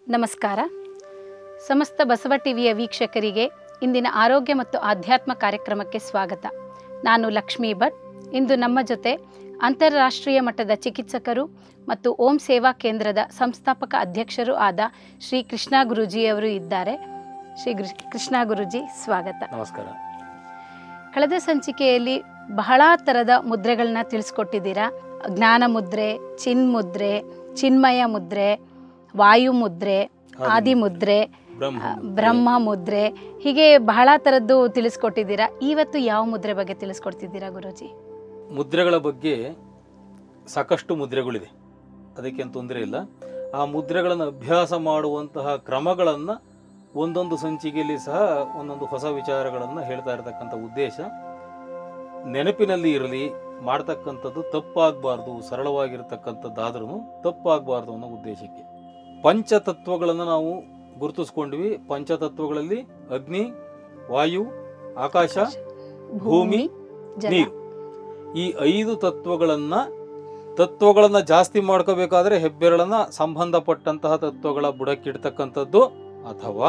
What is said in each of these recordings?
ನಮಸ್ಕಾರ ಸಮಸ್ತ ಬಸವ ಟಿವಿಯ ವೀಕ್ಷಕರಿಗೆ ಇಂದಿನ ಆರೋಗ್ಯ ಮತ್ತು ಆಧ್ಯಾತ್ಮ ಕಾರ್ಯಕ್ರಮಕ್ಕೆ ಸ್ವಾಗತ ನಾನು ಲಕ್ಷ್ಮೀ ಭಟ್ ಇಂದು ನಮ್ಮ ಜೊತೆ ಅಂತಾರಾಷ್ಟ್ರೀಯ ಮಟ್ಟದ ಚಿಕಿತ್ಸಕರು ಮತ್ತು ಓಂ ಸೇವಾ ಕೇಂದ್ರದ ಸಂಸ್ಥಾಪಕ ಅಧ್ಯಕ್ಷರು ಆದ ಶ್ರೀ ಕೃಷ್ಣ ಗುರೂಜಿಯವರು ಇದ್ದಾರೆ ಶ್ರೀ ಗೃ- ಕೃಷ್ಣ ಗುರೂಜಿ ಸ್ವಾಗತ ನಮಸ್ಕಾರ ಕಳೆದ ಸಂಚಿಕೆಯಲ್ಲಿ ಬಹಳ ಥರದ ಮುದ್ರೆಗಳನ್ನ ತಿಳಿಸ್ಕೊಟ್ಟಿದ್ದೀರಾ ಜ್ಞಾನ ಮುದ್ರೆ ಚಿನ್ ಮುದ್ರೆ ಚಿನ್ಮಯ ಮುದ್ರೆ ವಾಯು ಮುದ್ರೆ ಆದಿ ಮುದ್ರೆ ಬ್ರಹ್ಮ ಆ, ಬ್ರಹ್ಮ ಮುದ್ರೆ ಹೀಗೆ ಬಹಳ ಥರದ್ದು ತಿಳಿಸ್ಕೊಟ್ಟಿದ್ದೀರಾ ಇವತ್ತು ಯಾವ ಮುದ್ರೆ ಬಗ್ಗೆ ತಿಳಿಸ್ಕೊಡ್ತಿದ್ದೀರಾ ಗುರೂಜಿ ಮುದ್ರೆಗಳ ಬಗ್ಗೆ ಸಾಕಷ್ಟು ಮುದ್ರೆಗಳಿದೆ ಅದಕ್ಕೇನು ತೊಂದರೆ ಇಲ್ಲ ಆ ಮುದ್ರೆಗಳನ್ನು ಅಭ್ಯಾಸ ಮಾಡುವಂತಹ ಕ್ರಮಗಳನ್ನು ಒಂದೊಂದು ಸಂಚಿಕೆಯಲ್ಲಿ ಸಹ ಒಂದೊಂದು ಹೊಸ ವಿಚಾರಗಳನ್ನು ಹೇಳ್ತಾ ಇರತಕ್ಕಂಥ ಉದ್ದೇಶ ನೆನಪಿನಲ್ಲಿ ಇರಲಿ ಮಾಡ್ತಕ್ಕಂಥದ್ದು ತಪ್ಪಾಗಬಾರ್ದು ಸರಳವಾಗಿರ್ತಕ್ಕಂಥದ್ದಾದ್ರೂ ತಪ್ಪಾಗಬಾರ್ದು ಅನ್ನೋ ಉದ್ದೇಶಕ್ಕೆ ಪಂಚತತ್ವಗಳನ್ನು ನಾವು ಗುರುತಿಸ್ಕೊಂಡ್ವಿ ಪಂಚತತ್ವಗಳಲ್ಲಿ ಅಗ್ನಿ ವಾಯು ಆಕಾಶ ಭೂಮಿ, ಜಲ ನೀರು ಈ ಐದು ತತ್ವಗಳನ್ನ ತತ್ವಗಳನ್ನ ಜಾಸ್ತಿ ಮಾಡ್ಕೋಬೇಕಾದ್ರೆ ಹೆಬ್ಬೆರಳನ್ನ ಸಂಬಂಧಪಟ್ಟಂತಹ ತತ್ವಗಳ ಬುಡಕ್ಕಿಡ್ತಕ್ಕಂಥದ್ದು ಅಥವಾ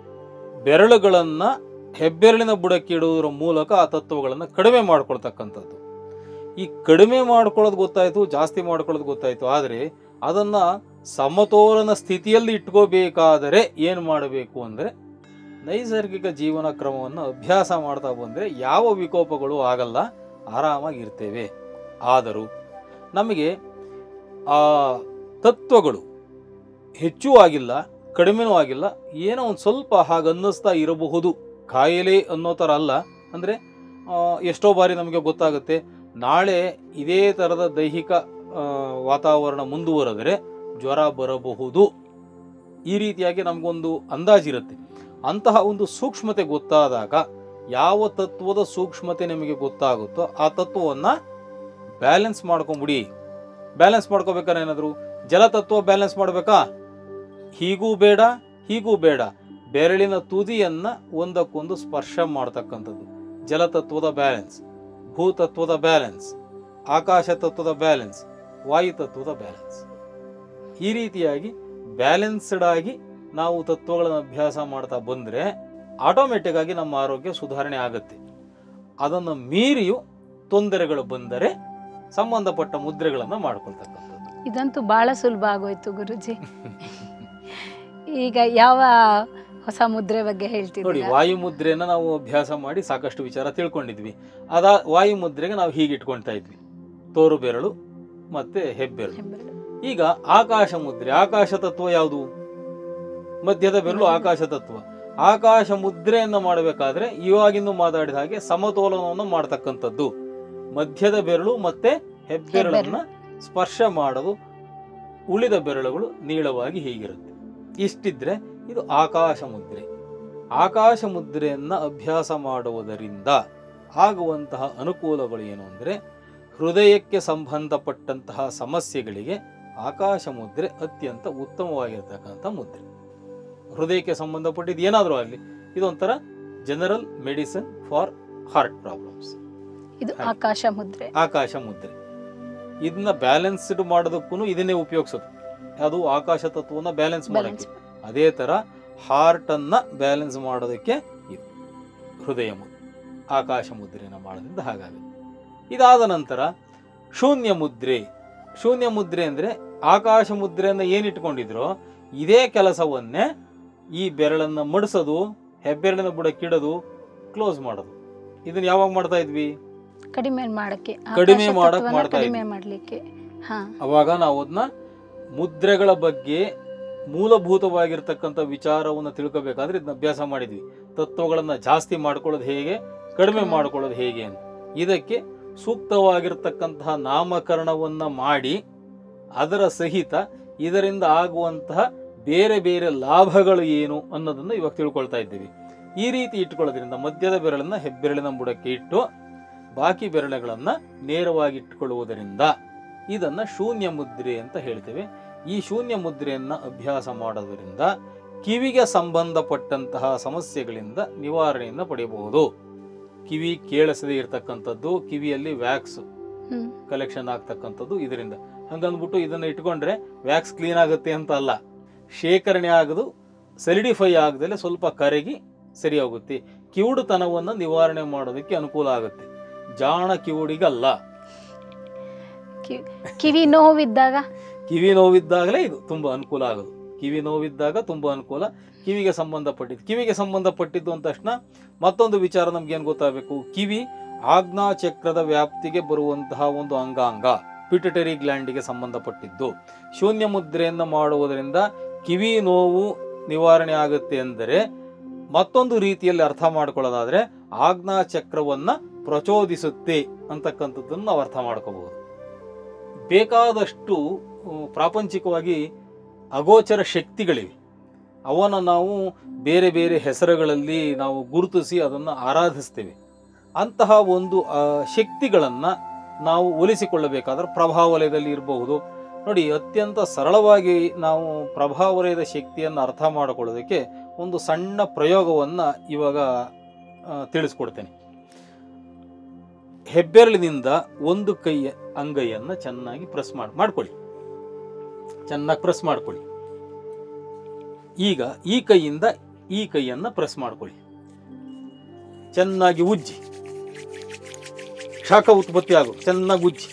ಬೆರಳುಗಳನ್ನ ಹೆಬ್ಬೆರಳಿನ ಬುಡಕ್ಕಿಡುವುದರ ಮೂಲಕ ಆ ತತ್ವಗಳನ್ನ ಕಡಿಮೆ ಮಾಡ್ಕೊಳ್ತಕ್ಕಂಥದ್ದು ಈ ಕಡಿಮೆ ಮಾಡ್ಕೊಳ್ಳೋದು ಗೊತ್ತಾಯ್ತು ಜಾಸ್ತಿ ಮಾಡ್ಕೊಳ್ಳೋದು ಗೊತ್ತಾಯ್ತು ಆದರೆ ಅದನ್ನ ಸಮತೋಲನ ಸ್ಥಿತಿಯಲ್ಲಿ ಇಟ್ಕೋಬೇಕಾದರೆ ಏನು ಮಾಡಬೇಕು ಅಂದರೆ ನೈಸರ್ಗಿಕ ಜೀವನ ಕ್ರಮವನ್ನು ಅಭ್ಯಾಸ ಮಾಡ್ತಾ ಬಂದರೆ ಯಾವ ವಿಕೋಪಗಳು ಆಗಲ್ಲ ಆರಾಮಾಗಿರ್ತೇವೆ ಆದರೂ ನಮಗೆ ಆ ತತ್ವಗಳು ಹೆಚ್ಚೂ ಆಗಿಲ್ಲ ಕಡಿಮೆನೂ ಆಗಿಲ್ಲ ಏನೋ ಒಂದು ಸ್ವಲ್ಪ ಹಾಗೆ ಅನ್ನಿಸ್ತಾ ಇರಬಹುದು ಕಾಯಿಲೆ ಅನ್ನೋ ಥರ ಅಲ್ಲ ಅಂದರೆ ಎಷ್ಟೋ ಬಾರಿ ನಮಗೆ ಗೊತ್ತಾಗುತ್ತೆ ನಾಳೆ ಇದೇ ಥರದ ದೈಹಿಕ ಆ, ವಾತಾವರಣ ಮುಂದುವರೆದರೆ ಜ್ವರ ಬರಬಹುದು ಈ ರೀತಿಯಾಗಿ ನಮಗೊಂದು ಅಂದಾಜಿರುತ್ತೆ ಅಂತಹ ಒಂದು ಸೂಕ್ಷ್ಮತೆ ಗೊತ್ತಾದಾಗ ಯಾವ ತತ್ವದ ಸೂಕ್ಷ್ಮತೆ ನಿಮಗೆ ಗೊತ್ತಾಗುತ್ತೋ ಆ ತತ್ವವನ್ನು ಬ್ಯಾಲೆನ್ಸ್ ಮಾಡ್ಕೊಂಬಿಡಿ ಬ್ಯಾಲೆನ್ಸ್ ಮಾಡ್ಕೋಬೇಕಾದ್ರೆ ಏನಾದರೂ ಜಲತತ್ವ ಬ್ಯಾಲೆನ್ಸ್ ಮಾಡಬೇಕಾ ಹೀಗೂ ಬೇಡ ಹೀಗೂ ಬೇಡ ಬೆರಳಿನ ತುದಿಯನ್ನ ಒಂದಕ್ಕೊಂದು ಸ್ಪರ್ಶ ಮಾಡ್ತಕ್ಕಂಥದ್ದು ಜಲತತ್ವದ ಬ್ಯಾಲೆನ್ಸ್ ಭೂತತ್ವದ ಬ್ಯಾಲೆನ್ಸ್ ಆಕಾಶ ತತ್ವದ ಬ್ಯಾಲೆನ್ಸ್ ವಾಯು ತತ್ವದ ಬ್ಯಾಲೆನ್ಸ್ ಈ ರೀತಿಯಾಗಿ ಬ್ಯಾಲೆನ್ಸ್ಡ್ ಆಗಿ ನಾವು ತತ್ವಗಳನ್ನು ಅಭ್ಯಾಸ ಮಾಡ್ತಾ ಬಂದರೆ ಆಟೋಮೆಟಿಕ್ ಆಗಿ ನಮ್ಮ ಆರೋಗ್ಯ ಸುಧಾರಣೆ ಆಗುತ್ತೆ ಅದನ್ನು ಮೀರಿಯೂ ತೊಂದರೆಗಳು ಬಂದರೆ ಸಂಬಂಧಪಟ್ಟ ಮುದ್ರೆಗಳನ್ನು ಮಾಡ್ಕೊಳ್ತಕ್ಕಂಥದ್ದು ಇದಂತೂ ಬಹಳ ಸುಲಭ ಆಗೋಯ್ತು ಗುರುಜಿ ಈಗ ಯಾವ ಹೊಸ ಮುದ್ರೆ ಬಗ್ಗೆ ನೋಡಿ ಹೇಳ್ತಿದ್ದೀರಾ ವಾಯು ಮುದ್ರೆನ ನಾವು ಅಭ್ಯಾಸ ಮಾಡಿ ಸಾಕಷ್ಟು ವಿಚಾರ ತಿಳ್ಕೊಂಡಿದ್ವಿ ಅದ ವಾಯು ಮುದ್ರೆಗೆ ನಾವು ಹೀಗೆ ಇಟ್ಕೊಳ್ತಾ ಇದ್ವಿ ತೋರು ಬೆರಳು ಮತ್ತೆ ಹೆಬ್ಬೆರಳು ಹೆಬ್ಬೆರಳು. ಈಗ ಆಕಾಶ ಮುದ್ರೆ ಆಕಾಶ ತತ್ವ ಯಾವುದು ಮಧ್ಯದ ಬೆರಳು ಆಕಾಶ ತತ್ವ ಆಕಾಶ ಮುದ್ರೆಯನ್ನ ಮಾಡಬೇಕಾದ್ರೆ ಇವಾಗಿಂದು ಮಾತಾಡಿದ ಹಾಗೆ ಸಮತೋಲನವನ್ನು ಮಾಡ್ತಕ್ಕಂಥದ್ದು ಮಧ್ಯದ ಬೆರಳು ಮತ್ತೆ ಹೆಬ್ಬೆರಳನ್ನ ಸ್ಪರ್ಶ ಮಾಡೋದು ಉಳಿದ ಬೆರಳುಗಳು ನೀಳವಾಗಿ ಹೀಗಿರುತ್ತೆ ಇಷ್ಟಿದ್ರೆ ಇದು ಆಕಾಶ ಮುದ್ರೆ ಆಕಾಶ ಮುದ್ರೆಯನ್ನ ಅಭ್ಯಾಸ ಮಾಡುವುದರಿಂದ ಆಗುವಂತಹ ಅನುಕೂಲಗಳು ಏನು ಅಂದರೆ ಹೃದಯಕ್ಕೆ ಸಂಬಂಧಪಟ್ಟಂತಹ ಸಮಸ್ಯೆಗಳಿಗೆ ಆಕಾಶ ಮುದ್ರೆ ಅತ್ಯಂತ ಉತ್ತಮವಾಗಿರ್ತಕ್ಕಂಥ ಮುದ್ರೆ ಹೃದಯಕ್ಕೆ ಸಂಬಂಧಪಟ್ಟಿದ್ದು ಏನಾದರೂ ಆಗಲಿ ಇದೊಂಥರ general medicine for heart problems ಇದು ಹಾಗೆ. ಆಕಾಶ ಮುದ್ರೆ ಆಕಾಶ ಮುದ್ರೆ ಇದನ್ನ ಬ್ಯಾಲೆನ್ಸ್ಡ್ ಮಾಡೋದಕ್ಕೂ ಇದನ್ನೇ ಉಪಯೋಗಿಸೋದು ಅದು ಆಕಾಶ ತತ್ವನ ಬ್ಯಾಲೆನ್ಸ್ ಬ್ಯಾಲೆನ್ಸ್ ಮಾಡೋಕ್ಕೆ ಅದೇ ಥರ ಹಾರ್ಟನ್ನು ಬ್ಯಾಲೆನ್ಸ್ ಮಾಡೋದಕ್ಕೆ ಇದು ಹೃದಯ ಮುದ್ರೆ ಆಕಾಶ ಮುದ್ರೆನ ಮಾಡೋದ್ರಿಂದ ಹಾಗಾಗುತ್ತೆ ಇದಾದ ನಂತರ ಶೂನ್ಯ ಮುದ್ರೆ ಶೂನ್ಯ ಮುದ್ರೆ ಅಂದರೆ ಆಕಾಶ ಮುದ್ರೆಯನ್ನು ಏನಿಟ್ಕೊಂಡಿದ್ರೋ ಇದೇ ಕೆಲಸವನ್ನೇ ಈ ಬೆರಳನ್ನು ಮಡಿಸೋದು ಹೆಬ್ಬೆರಳಿನ ಬುಡಕ್ಕಿಡೋದು ಕ್ಲೋಸ್ ಮಾಡೋದು ಇದನ್ನ ಯಾವಾಗ ಮಾಡ್ತಾ ಇದ್ವಿ ಕಡಿಮೆ ಮಾಡಕ್ಕೆ ಕಡಿಮೆ ಆಕಾಶ ಮಾಡಕ್ ತತ್ವನ ಮಾಡ್ತಾ ಕಡಿಮೆ ಇದ್ವಿ. ಮಾಡ್ಲಿಕ್ಕೆ ಹಾ ಅವಾಗ ನಾವು ಅದನ್ನ ಮುದ್ರೆಗಳ ಬಗ್ಗೆ ಮೂಲಭೂತವಾಗಿರ್ತಕ್ಕಂಥ ವಿಚಾರವನ್ನು ತಿಳ್ಕೋಬೇಕಾದ್ರೆ ಇದನ್ನ ಅಭ್ಯಾಸ ಮಾಡಿದ್ವಿ ತತ್ವಗಳನ್ನ ಜಾಸ್ತಿ ಮಾಡ್ಕೊಳ್ಳೋದು ಹೇಗೆ ಕಡಿಮೆ ಹ್ಮ್. ಮಾಡ್ಕೊಳ್ಳೋದು ಹೇಗೆ ಅಂತ ಇದಕ್ಕೆ ಸೂಕ್ತವಾಗಿರ್ತಕ್ಕಂತಹ ನಾಮಕರಣವನ್ನ ಮಾಡಿ ಅದರ ಸಹಿತ ಇದರಿಂದ ಆಗುವಂತಹ ಬೇರೆ ಬೇರೆ ಲಾಭಗಳು ಏನು ಅನ್ನೋದನ್ನ ಇವಾಗ ತಿಳ್ಕೊಳ್ತಾ ಇದ್ದೀವಿ ಈ ರೀತಿ ಇಟ್ಕೊಳ್ಳೋದ್ರಿಂದ ಮಧ್ಯದ ಬೆರಳನ್ನ ಹೆಬ್ಬೆರಳಿನ ಬುಡಕ್ಕೆ ಇಟ್ಟು ಬಾಕಿ ಬೆರಳುಗಳನ್ನ ನೇರವಾಗಿ ಇಟ್ಕೊಳ್ಳುವುದರಿಂದ ಇದನ್ನ ಶೂನ್ಯ ಮುದ್ರೆ ಅಂತ ಹೇಳ್ತೇವೆ ಈ ಶೂನ್ಯ ಮುದ್ರೆಯನ್ನ ಅಭ್ಯಾಸ ಮಾಡೋದರಿಂದ ಕಿವಿಗೆ ಸಂಬಂಧಪಟ್ಟಂತಹ ಸಮಸ್ಯೆಗಳಿಂದ ನಿವಾರಣೆಯನ್ನು ಪಡೆಯಬಹುದು ಕಿವಿ ಕೇಳಿಸದೇ ಇರತಕ್ಕಂಥದ್ದು ಕಿವಿಯಲ್ಲಿ ವ್ಯಾಕ್ಸ್ ಹ್ಮ್ ಕಲೆಕ್ಷನ್ ಆಗ್ತಕ್ಕಂಥದ್ದು ಇದರಿಂದ ಹಂಗಂದ್ಬಿಟ್ಟು ಇದನ್ನ ಇಟ್ಕೊಂಡ್ರೆ ವ್ಯಾಕ್ಸ್ ಕ್ಲೀನ್ ಆಗುತ್ತೆ ಅಂತ ಅಲ್ಲ ಶೇಖರಣೆ ಆಗದು ಸಲಿಡಿಫೈ ಆಗದಲ್ಲೇ ಸ್ವಲ್ಪ ಕರಗಿ ಸರಿ ಹೋಗುತ್ತೆ ಕಿವುಡುತನವನ್ನು ನಿವಾರಣೆ ಮಾಡೋದಕ್ಕೆ ಅನುಕೂಲ ಆಗುತ್ತೆ ಜಾಣ ಕಿವುಡಿಗಲ್ಲ ಕಿ- ಕಿವಿ ನೋವಿದ್ದಾಗ ಕಿವಿ ನೋವಿದ್ದಾಗಲೇ ಇದು ತುಂಬ ಅನುಕೂಲ ಆಗೋದು ಕಿವಿ ನೋವಿದ್ದಾಗ ತುಂಬ ಅನುಕೂಲ ಕಿವಿಗೆ ಸಂಬಂಧಪಟ್ಟಿದ್ದು ಕಿವಿಗೆ ಸಂಬಂಧಪಟ್ಟಿದ್ದು ಅಂದ ತಕ್ಷಣ ಮತ್ತೊಂದು ವಿಚಾರ ನಮ್ಗೇನು ಗೊತ್ತಾಗಬೇಕು ಕಿವಿ ಆಜ್ಞಾ ಚಕ್ರದ ವ್ಯಾಪ್ತಿಗೆ ಬರುವಂತಹ ಒಂದು ಅಂಗಾಂಗ ಪಿಟಟರಿ ಗ್ಲ್ಯಾಂಡಿಗೆ ಸಂಬಂಧಪಟ್ಟಿದ್ದು ಶೂನ್ಯ ಮುದ್ರೆಯನ್ನು ಮಾಡುವುದರಿಂದ ಕಿವಿ ನೋವು ನಿವಾರಣೆ ಆಗುತ್ತೆ ಎಂದರೆ ಮತ್ತೊಂದು ರೀತಿಯಲ್ಲಿ ಅರ್ಥ ಮಾಡ್ಕೊಳ್ಳೋದಾದ್ರೆ ಆಜ್ಞಾ ಚಕ್ರವನ್ನ ಪ್ರಚೋದಿಸುತ್ತೆ ಅಂತಕ್ಕಂಥದ್ದನ್ನು ನಾವು ಅರ್ಥ ಮಾಡ್ಕೋಬಹುದು ಬೇಕಾದಷ್ಟು ಆ, ಪ್ರಾಪಂಚಿಕವಾಗಿ ಅಗೋಚರ ಶಕ್ತಿಗಳಿವೆ ಅವನ್ನ ನಾವು ಬೇರೆ ಬೇರೆ ಹೆಸರುಗಳಲ್ಲಿ ನಾವು ಗುರುತಿಸಿ ಅದನ್ನು ಆರಾಧಿಸ್ತೇವೆ ಅಂತಹ ಒಂದು ಆ, ಶಕ್ತಿಗಳನ್ನ ನಾವು ಒಲಿಸಿಕೊಳ್ಳಬೇಕಾದ್ರೆ ಪ್ರಭಾವಲಯದಲ್ಲಿ ಇರಬಹುದು ನೋಡಿ ಅತ್ಯಂತ ಸರಳವಾಗಿ ನಾವು ಪ್ರಭಾವಲಯದ ಶಕ್ತಿಯನ್ನು ಅರ್ಥ ಮಾಡಿಕೊಳ್ಳೋದಕ್ಕೆ ಒಂದು ಸಣ್ಣ ಪ್ರಯೋಗವನ್ನು ಇವಾಗ ಆ, ತಿಳಿಸ್ಕೊಡ್ತೇನೆ ಹೆಬ್ಬೆರಳಿನಿಂದ ಒಂದು ಕೈಯ ಅಂಗೈಯನ್ನು ಚೆನ್ನಾಗಿ ಪ್ರೆಸ್ ಮಾಡಿ ಮಾಡ್ಕೊಳ್ಳಿ ಚೆನ್ನಾಗಿ ಪ್ರೆಸ್ ಮಾಡ್ಕೊಳ್ಳಿ ಈಗ ಈ ಕೈಯಿಂದ ಈ ಕೈಯನ್ನ ಪ್ರೆಸ್ ಮಾಡ್ಕೊಳ್ಳಿ ಚೆನ್ನಾಗಿ ಉಜ್ಜಿ ಶಾಖ ಉತ್ಪತ್ತಿ ಆಗು ಚೆನ್ನಾಗಿ ಉಜ್ಜಿ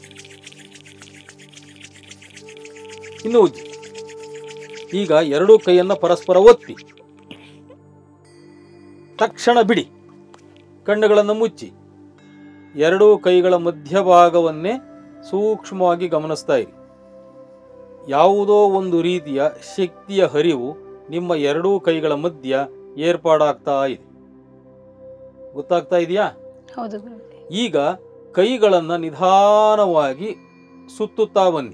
ಇನ್ನು ಉಜ್ಜಿ ಈಗ ಎರಡೂ ಕೈಯನ್ನ ಪರಸ್ಪರ ಒತ್ತಿ ತಕ್ಷಣ ಬಿಡಿ ಕಣ್ಣುಗಳನ್ನು ಮುಚ್ಚಿ ಎರಡೂ ಕೈಗಳ ಮಧ್ಯಭಾಗವನ್ನೇ ಸೂಕ್ಷ್ಮವಾಗಿ ಗಮನಿಸ್ತಾ ಇರಿ ಯಾವುದೋ ಒಂದು ರೀತಿಯ ಶಕ್ತಿಯ ಹರಿವು ನಿಮ್ಮ ಎರಡೂ ಕೈಗಳ ಮಧ್ಯ ಏರ್ಪಾಡಾಗ್ತಾ ಇದೆ ಗೊತ್ತಾಗ್ತಾ ಇದೆಯಾ ಹೌದು ಗುರುಗಳೇ ಈಗ ಕೈಗಳನ್ನು ನಿಧಾನವಾಗಿ ಸುತ್ತುತ್ತಾ ಬನ್ನಿ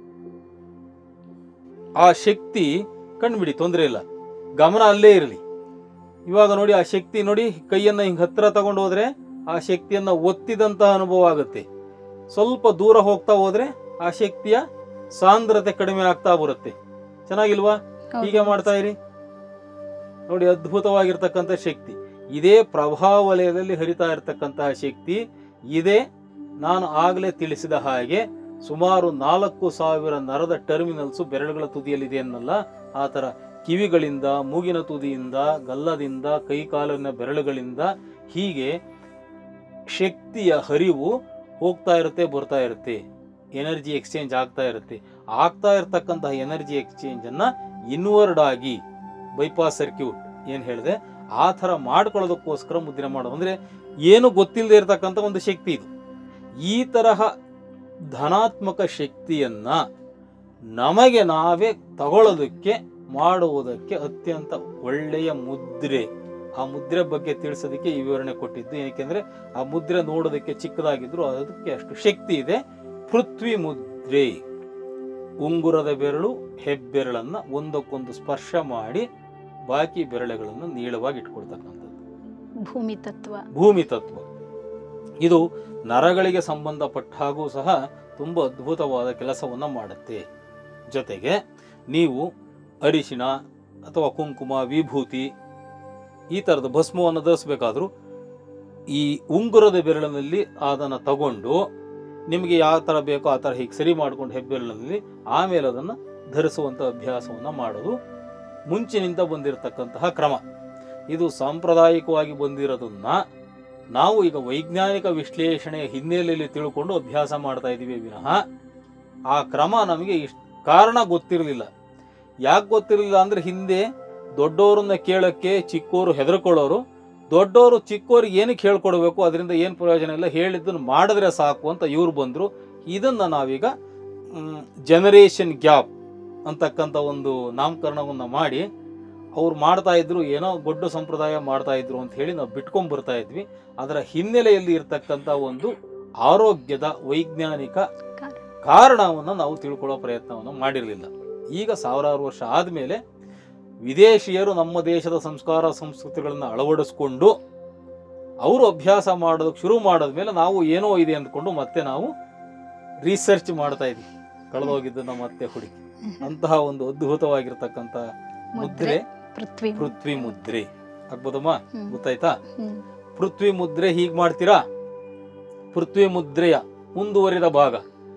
ಆ ಶಕ್ತಿ ಕಣ್ಬಿಡಿ ತೊಂದರೆ ಇಲ್ಲ ಗಮನ ಅಲ್ಲೇ ಇರಲಿ ಇವಾಗ ನೋಡಿ ಆ ಶಕ್ತಿ ನೋಡಿ ಕೈಯನ್ನ ಹಿಂಗ್ ಹತ್ರ ತಗೊಂಡು ಹೋದ್ರೆ ಆ ಶಕ್ತಿಯನ್ನ ಒತ್ತಿದಂತಹ ಅನುಭವ ಆಗುತ್ತೆ ಸ್ವಲ್ಪ ದೂರ ಹೋಗ್ತಾ ಹೋದ್ರೆ ಆ ಶಕ್ತಿಯ ಸಾಂದ್ರತೆ ಕಡಿಮೆ ಆಗ್ತಾ ಬರುತ್ತೆ ಚೆನ್ನಾಗಿಲ್ವಾ ಹೌದು. ಹೀಗೆ ಮಾಡ್ತಾ ಇರಿ ನೋಡಿ ಅದ್ಭುತವಾಗಿರ್ತಕ್ಕಂಥ ಶಕ್ತಿ ಇದೇ ಪ್ರಭಾವಲಯದಲ್ಲಿ ಹರಿತಾ ಇರತಕ್ಕಂತಹ ಶಕ್ತಿ ಇದೇ ನಾನು ಆಗಲೇ ತಿಳಿಸಿದ ಹಾಗೆ ಸುಮಾರು ನಾಲ್ಕು ಸಾವಿರ ನರದ ಟರ್ಮಿನಲ್ಸು ಬೆರಳುಗಳ ತುದಿಯಲ್ಲಿದೆ ಅನ್ನಲ್ಲ ಆ ಥರ ಕಿವಿಗಳಿಂದ ಮೂಗಿನ ತುದಿಯಿಂದ ಗಲ್ಲದಿಂದ ಕೈಕಾಲಿನ ಬೆರಳುಗಳಿಂದ ಹೀಗೆ ಶಕ್ತಿಯ ಹರಿವು ಹೋಗ್ತಾ ಇರುತ್ತೆ ಬರ್ತಾ ಇರುತ್ತೆ ಎನರ್ಜಿ ಎಕ್ಸ್ಚೇಂಜ್ ಆಗ್ತಾ ಇರುತ್ತೆ ಆಗ್ತಾ ಇರತಕ್ಕಂತಹ ಎನರ್ಜಿ ಎಕ್ಸ್ಚೇಂಜ್ ಅನ್ನ ಇನ್ವರ್ಡ್ ಆಗಿ ಬೈಪಾಸ್ ಸರ್ಕ್ಯೂಟ್ ಏನ್ ಹೇಳಿದೆ ಆ ಥರ ಮಾಡ್ಕೊಳ್ಳೋದಕ್ಕೋಸ್ಕರ ಮುದ್ರಣೆ ಮಾಡೋದು ಅಂದ್ರೆ ಏನು ಗೊತ್ತಿಲ್ಲದೆ ಇರತಕ್ಕಂಥ ಒಂದು ಶಕ್ತಿ ಇದು ಈ ತರಹ ಧನಾತ್ಮಕ ಶಕ್ತಿಯನ್ನ ನಮಗೆ ನಾವೇ ತಗೊಳ್ಳೋದಕ್ಕೆ ಮಾಡುವುದಕ್ಕೆ ಅತ್ಯಂತ ಒಳ್ಳೆಯ ಮುದ್ರೆ ಆ ಮುದ್ರೆ ಬಗ್ಗೆ ತಿಳಿಸೋದಕ್ಕೆ ಈ ವಿವರಣೆ ಕೊಟ್ಟಿದ್ದು ಏಕೆಂದ್ರೆ ಆ ಮುದ್ರೆ ನೋಡೋದಕ್ಕೆ ಚಿಕ್ಕದಾಗಿದ್ರು ಅದಕ್ಕೆ ಅಷ್ಟು ಶಕ್ತಿ ಇದೆ ಪೃಥ್ವಿ ಮುದ್ರೆ ಉಂಗುರದ ಬೆರಳು ಹೆಬ್ಬೆರಳನ್ನ ಒಂದಕ್ಕೊಂದು ಸ್ಪರ್ಶ ಮಾಡಿ ಬಾಕಿ ಬೆರಳುಗಳನ್ನು ನೀಳವಾಗಿ ಇಟ್ಕೊಳ್ತಕ್ಕಂಥದ್ದು ಭೂಮಿ ತತ್ವ ಭೂಮಿ ತತ್ವ ಇದು ನರಗಳಿಗೆ ಸಂಬಂಧಪಟ್ಟ ಹಾಗೂ ಸಹ ತುಂಬ ಅದ್ಭುತವಾದ ಕೆಲಸವನ್ನು ಮಾಡುತ್ತೆ ಜೊತೆಗೆ ನೀವು ಅರಿಶಿಣ ಅಥವಾ ಕುಂಕುಮ ವಿಭೂತಿ ಈ ಥರದ ಭಸ್ಮವನ್ನು ಧರಿಸ್ಬೇಕಾದ್ರೂ ಈ ಉಂಗುರದ ಬೆರಳಿನಲ್ಲಿ ಅದನ್ನು ತಗೊಂಡು ನಿಮಗೆ ಯಾವ ಥರ ಬೇಕೋ ಆ ಥರ ಹೀಗೆ ಸರಿ ಮಾಡ್ಕೊಂಡು ಹೆಬ್ಬೆರಳಿನಲ್ಲಿ ಆಮೇಲೆ ಅದನ್ನು ಧರಿಸುವಂಥ ಅಭ್ಯಾಸವನ್ನು ಮಾಡೋದು ಮುಂಚಿನಿಂದ ಬಂದಿರತಕ್ಕಂತಹ ಕ್ರಮ ಇದು ಸಾಂಪ್ರದಾಯಿಕವಾಗಿ ಬಂದಿರೋದನ್ನ ನಾವು ಈಗ ವೈಜ್ಞಾನಿಕ ವಿಶ್ಲೇಷಣೆಯ ಹಿನ್ನೆಲೆಯಲ್ಲಿ ತಿಳ್ಕೊಂಡು ಅಭ್ಯಾಸ ಮಾಡ್ತಾ ಇದ್ದೀವಿ ವಿನಃ ಆ ಕ್ರಮ ನಮಗೆ ಇಷ್ಟ ಕಾರಣ ಗೊತ್ತಿರಲಿಲ್ಲ ಯಾಕೆ ಗೊತ್ತಿರಲಿಲ್ಲ ಅಂದ್ರೆ ಹಿಂದೆ ದೊಡ್ಡವರನ್ನ ಕೇಳಕ್ಕೆ ಚಿಕ್ಕೋರು ಹೆದರ್ಕೊಳ್ಳೋರು ದೊಡ್ಡವರು ಚಿಕ್ಕೋರಿಗೆ ಏನಕ್ಕೆ ಹೇಳ್ಕೊಡ್ಬೇಕು ಅದರಿಂದ ಏನು ಪ್ರಯೋಜನ ಇಲ್ಲ ಹೇಳಿದ್ದನ್ನು ಮಾಡಿದ್ರೆ ಸಾಕು ಅಂತ ಇವ್ರು ಬಂದರು ಇದನ್ನ ನಾವೀಗ ಜನರೇಷನ್ ಗ್ಯಾಪ್ ಅಂತಕ್ಕಂಥ ಒಂದು ನಾಮಕರಣವನ್ನು ಮಾಡಿ ಅವ್ರು ಮಾಡ್ತಾ ಇದ್ರು ಏನೋ ಗೊಡ್ಡ ಸಂಪ್ರದಾಯ ಮಾಡ್ತಾ ಇದ್ರು ಅಂತ ಹೇಳಿ ನಾವು ಬಿಟ್ಕೊಂಡ್ ಬರ್ತಾ ಇದ್ವಿ ಅದರ ಹಿನ್ನೆಲೆಯಲ್ಲಿ ಇರ್ತಕ್ಕಂಥ ಒಂದು ಆರೋಗ್ಯದ ವೈಜ್ಞಾನಿಕ ಕಾರಣ. ಕಾರಣವನ್ನು ನಾವು ತಿಳ್ಕೊಳ್ಳೋ ಪ್ರಯತ್ನವನ್ನು ಮಾಡಿರಲಿಲ್ಲ ಈಗ ಸಾವಿರಾರು ವರ್ಷ ಆದಮೇಲೆ ವಿದೇಶಿಯರು ನಮ್ಮ ದೇಶದ ಸಂಸ್ಕಾರ ಸಂಸ್ಕೃತಿಗಳನ್ನು ಅಳವಡಿಸ್ಕೊಂಡು ಅವರು ಅಭ್ಯಾಸ ಮಾಡೋದಕ್ಕೆ ಶುರು ಮಾಡಿದ್ಮೇಲೆ ನಾವು ಏನೋ ಇದೆ ಅಂದ್ಕೊಂಡು ಮತ್ತೆ ನಾವು ರಿಸರ್ಚ್ ಮಾಡ್ತಾ ಇದ್ವಿ ಕಳೆದೋಗಿದ್ದನ್ನ ಮತ್ತೆ ಹುಡುಕಿ ಅಂತಹ ಒಂದು ಅದ್ಭುತವಾಗಿರ್ತಕ್ಕಂಥ ಮುದ್ರೆ ಪೃಥ್ವಿ ಪೃಥ್ವಿ ಮುದ್ರೆ ಆಗ್ಬೋದಮ್ಮ ಹ್ಮ್. ಗೊತ್ತಾಯ್ತಾ ಹ್ಮ್. ಪೃಥ್ವಿ ಮುದ್ರೆ ಹೀಗೆ ಮಾಡ್ತೀರಾ ಪೃಥ್ವಿ ಮುದ್ರೆಯ ಮುಂದುವರಿದ ಭಾಗ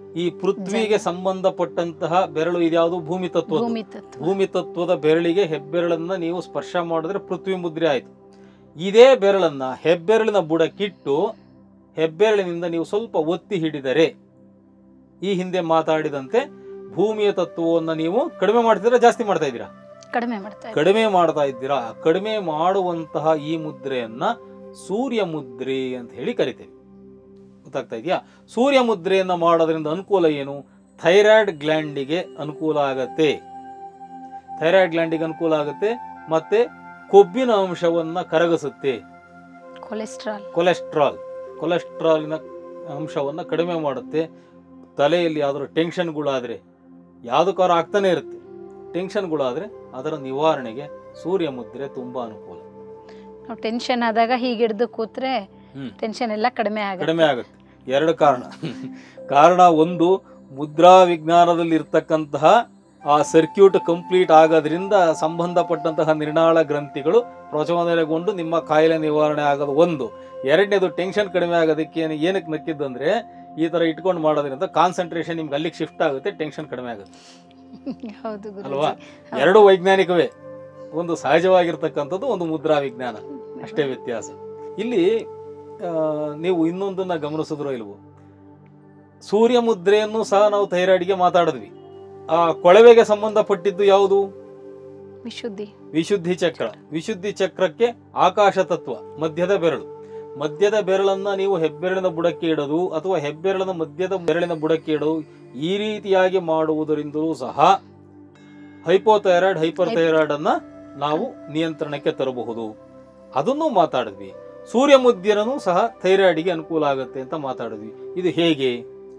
ಈ ಪೃಥ್ವಿಗೆ ಸಂಬಂಧಪಟ್ಟಂತಹ ಬೆರಳು ಇದ್ಯಾವುದು ಭೂಮಿ ತತ್ವ ಭೂಮಿ ತತ್ವ ಭೂಮಿ ತತ್ವದ ಬೆರಳಿಗೆ ಹೆಬ್ಬೆರಳನ್ನ ನೀವು ಸ್ಪರ್ಶ ಮಾಡಿದ್ರೆ ಪೃಥ್ವಿ ಮುದ್ರೆ ಆಯ್ತು ಇದೇ ಬೆರಳನ್ನ ಹೆಬ್ಬೆರಳಿನ ಬುಡಕ್ಕಿಟ್ಟು ಹೆಬ್ಬೆರಳಿನಿಂದ ನೀವು ಸ್ವಲ್ಪ ಒತ್ತಿ ಹಿಡಿದರೆ ಈ ಹಿಂದೆ ಮಾತಾಡಿದಂತೆ ಭೂಮಿಯ ತತ್ವವನ್ನು ನೀವು ಕಡಿಮೆ ಮಾಡ್ತಿದ್ದೀರಾ ಜಾಸ್ತಿ ಮಾಡ್ತಾ ಇದ್ದೀರಾ ಕಡಿಮೆ ಮಾಡ್ತಾ ಇದ್ದಾರೆ ಕಡಿಮೆ ಮಾಡ್ತಾ ಇದ್ದೀರಾ ಕಡಿಮೆ ಮಾಡುವಂತಹ ಈ ಮುದ್ರೆಯನ್ನ ಸೂರ್ಯ ಮುದ್ರೆ ಅಂತ ಹೇಳಿ ಕರಿತೇವೆ ಗೊತ್ತಾಗ್ತಾ ಇದೆಯಾ ಸೂರ್ಯ ಮುದ್ರೆಯನ್ನ ಮಾಡೋದ್ರಿಂದ ಅನುಕೂಲ ಏನು ಥೈರಾಯ್ಡ್ ಗ್ಲ್ಯಾಂಡಿಗೆ ಅನುಕೂಲ ಆಗತ್ತೆ ಥೈರಾಯ್ಡ್ ಗ್ಲ್ಯಾಂಡಿಗೆ ಅನುಕೂಲ ಆಗುತ್ತೆ ಮತ್ತೆ ಕೊಬ್ಬಿನ ಅಂಶವನ್ನ ಕರಗಿಸುತ್ತೆ ಕೊಲೆಸ್ಟ್ರಾಲ್ ಕೊಲೆಸ್ಟ್ರಾಲ್ ಕೊಲೆಸ್ಟ್ರಾಲಿನ ಅಂಶವನ್ನು ಕಡಿಮೆ ಮಾಡುತ್ತೆ ತಲೆಯಲ್ಲಿ ಯಾವ್ದಾದ್ರು ಟೆನ್ಷನ್ಗಳಾದರೆ ಯಾವುದಕ್ಕಾದ್ರೂ ಆಗ್ತಾನೆ ಇರುತ್ತೆ ಟೆನ್ಷನ್ಗಳಾದರೆ ಅದರ ನಿವಾರಣೆಗೆ ಸೂರ್ಯ ಮುದ್ರೆ ತುಂಬ ಅನುಕೂಲ ನಾವು ಟೆನ್ಷನ್ ಆದಾಗ ಹೀಗೆ ಹಿಡಿದು ಕೂತ್ರೆ ಹ್ಮ್. ಟೆನ್ಷನ್ ಎಲ್ಲ ಕಡಿಮೆ ಆಗುತ್ತೆ ಕಡಿಮೆ ಆಗುತ್ತೆ ಎರಡು ಕಾರಣ ಕಾರಣ ಒಂದು ಮುದ್ರಾ ವಿಜ್ಞಾನದಲ್ಲಿ ಇರ್ತಕ್ಕಂತಹ ಆ ಸರ್ಕ್ಯೂಟ್ ಕಂಪ್ಲೀಟ್ ಆಗೋದ್ರಿಂದ ಸಂಬಂಧಪಟ್ಟಂತಹ ನಿರ್ನಾಳ ಗ್ರಂಥಿಗಳು ಪ್ರಚೋದನೆಗೊಂಡು ನಿಮ್ಮ ಕಾಯಿಲೆ ನಿವಾರಣೆ ಆಗೋದು ಒಂದು ಎರಡನೇದು ಟೆನ್ಷನ್ ಕಡಿಮೆ ಆಗೋದಕ್ಕೆ ಏನ್- ಏನಕ್ಕೆ ನಕ್ಕಿದ್ದು ಅಂದ್ರೆ ಈ ತರ ಇಟ್ಕೊಂಡು ಮಾಡೋದ್ರಿಂದ ಕಾನ್ಸಂಟ್ರೇಷನ್ ನಿಮ್ಗೆ ಅಲ್ಲಿಗೆ ಶಿಫ್ಟ್ ಆಗುತ್ತೆ ಟೆನ್ಷನ್ ಕಡಿಮೆ ಆಗುತ್ತೆ ಹೌದು ಅಲ್ವಾ? ಗುರುಜಿ ಎರಡು ವೈಜ್ಞಾನಿಕವೇ ಒಂದು ಸಹಜವಾಗಿರ್ತಕ್ಕಂಥದ್ದು ಒಂದು ಮುದ್ರಾ ವಿಜ್ಞಾನ ಅಷ್ಟೇ ವ್ಯತ್ಯಾಸ ಇಲ್ಲಿ ಆ, ನೀವು ಇನ್ನೊಂದನ್ನ ಗಮನಿಸಿದ್ರೋ ಇಲ್ವೋ ಸೂರ್ಯ ಮುದ್ರೆಯನ್ನು ಸಹ ನಾವು ಥೈರಾಯ್ಡ್ಗೆ ಮಾತಾಡಿದ್ವಿ ಆ ಕೊಳವೆಗೆ ಸಂಬಂಧಪಟ್ಟಿದ್ದು ಯಾವುದು ವಿಶುದ್ಧಿ ವಿಶುದ್ಧಿ ಚಕ್ರ ವಿಶುದ್ಧಿ ಚಕ್ರಕ್ಕೆ ಆಕಾಶ ತತ್ವ ಮಧ್ಯದ ಬೆರಳು ಮಧ್ಯದ ಬೆರಳನ್ನ ನೀವು ಹೆಬ್ಬೆರಳಿನ ಬುಡಕ್ಕೆ ಇಡೋದು ಅಥವಾ ಹೆಬ್ಬೆರಳಿನ ಮಧ್ಯದ ಬೆರಳಿನ ಬುಡಕ್ಕೆ ಇಡೋದು ಈ ರೀತಿಯಾಗಿ ಮಾಡುವುದರಿಂದಲೂ ಸಹ ಹೈಪೋಥೈರಾಯ್ಡ್ ಹೈಪರ್ ಥೈರಾಯ್ಡ್ ಅನ್ನ ನಾವು ನಿಯಂತ್ರಣಕ್ಕೆ ತರಬಹುದು ಅದನ್ನು ಮಾತಾಡಿದ್ವಿ ಸೂರ್ಯ ಮುದ್ರನೂ ಸಹ ಥೈರಾಯ್ಡ್ಗೆ ಅನುಕೂಲ ಆಗುತ್ತೆ ಅಂತ ಮಾತಾಡಿದ್ವಿ ಇದು ಹೇಗೆ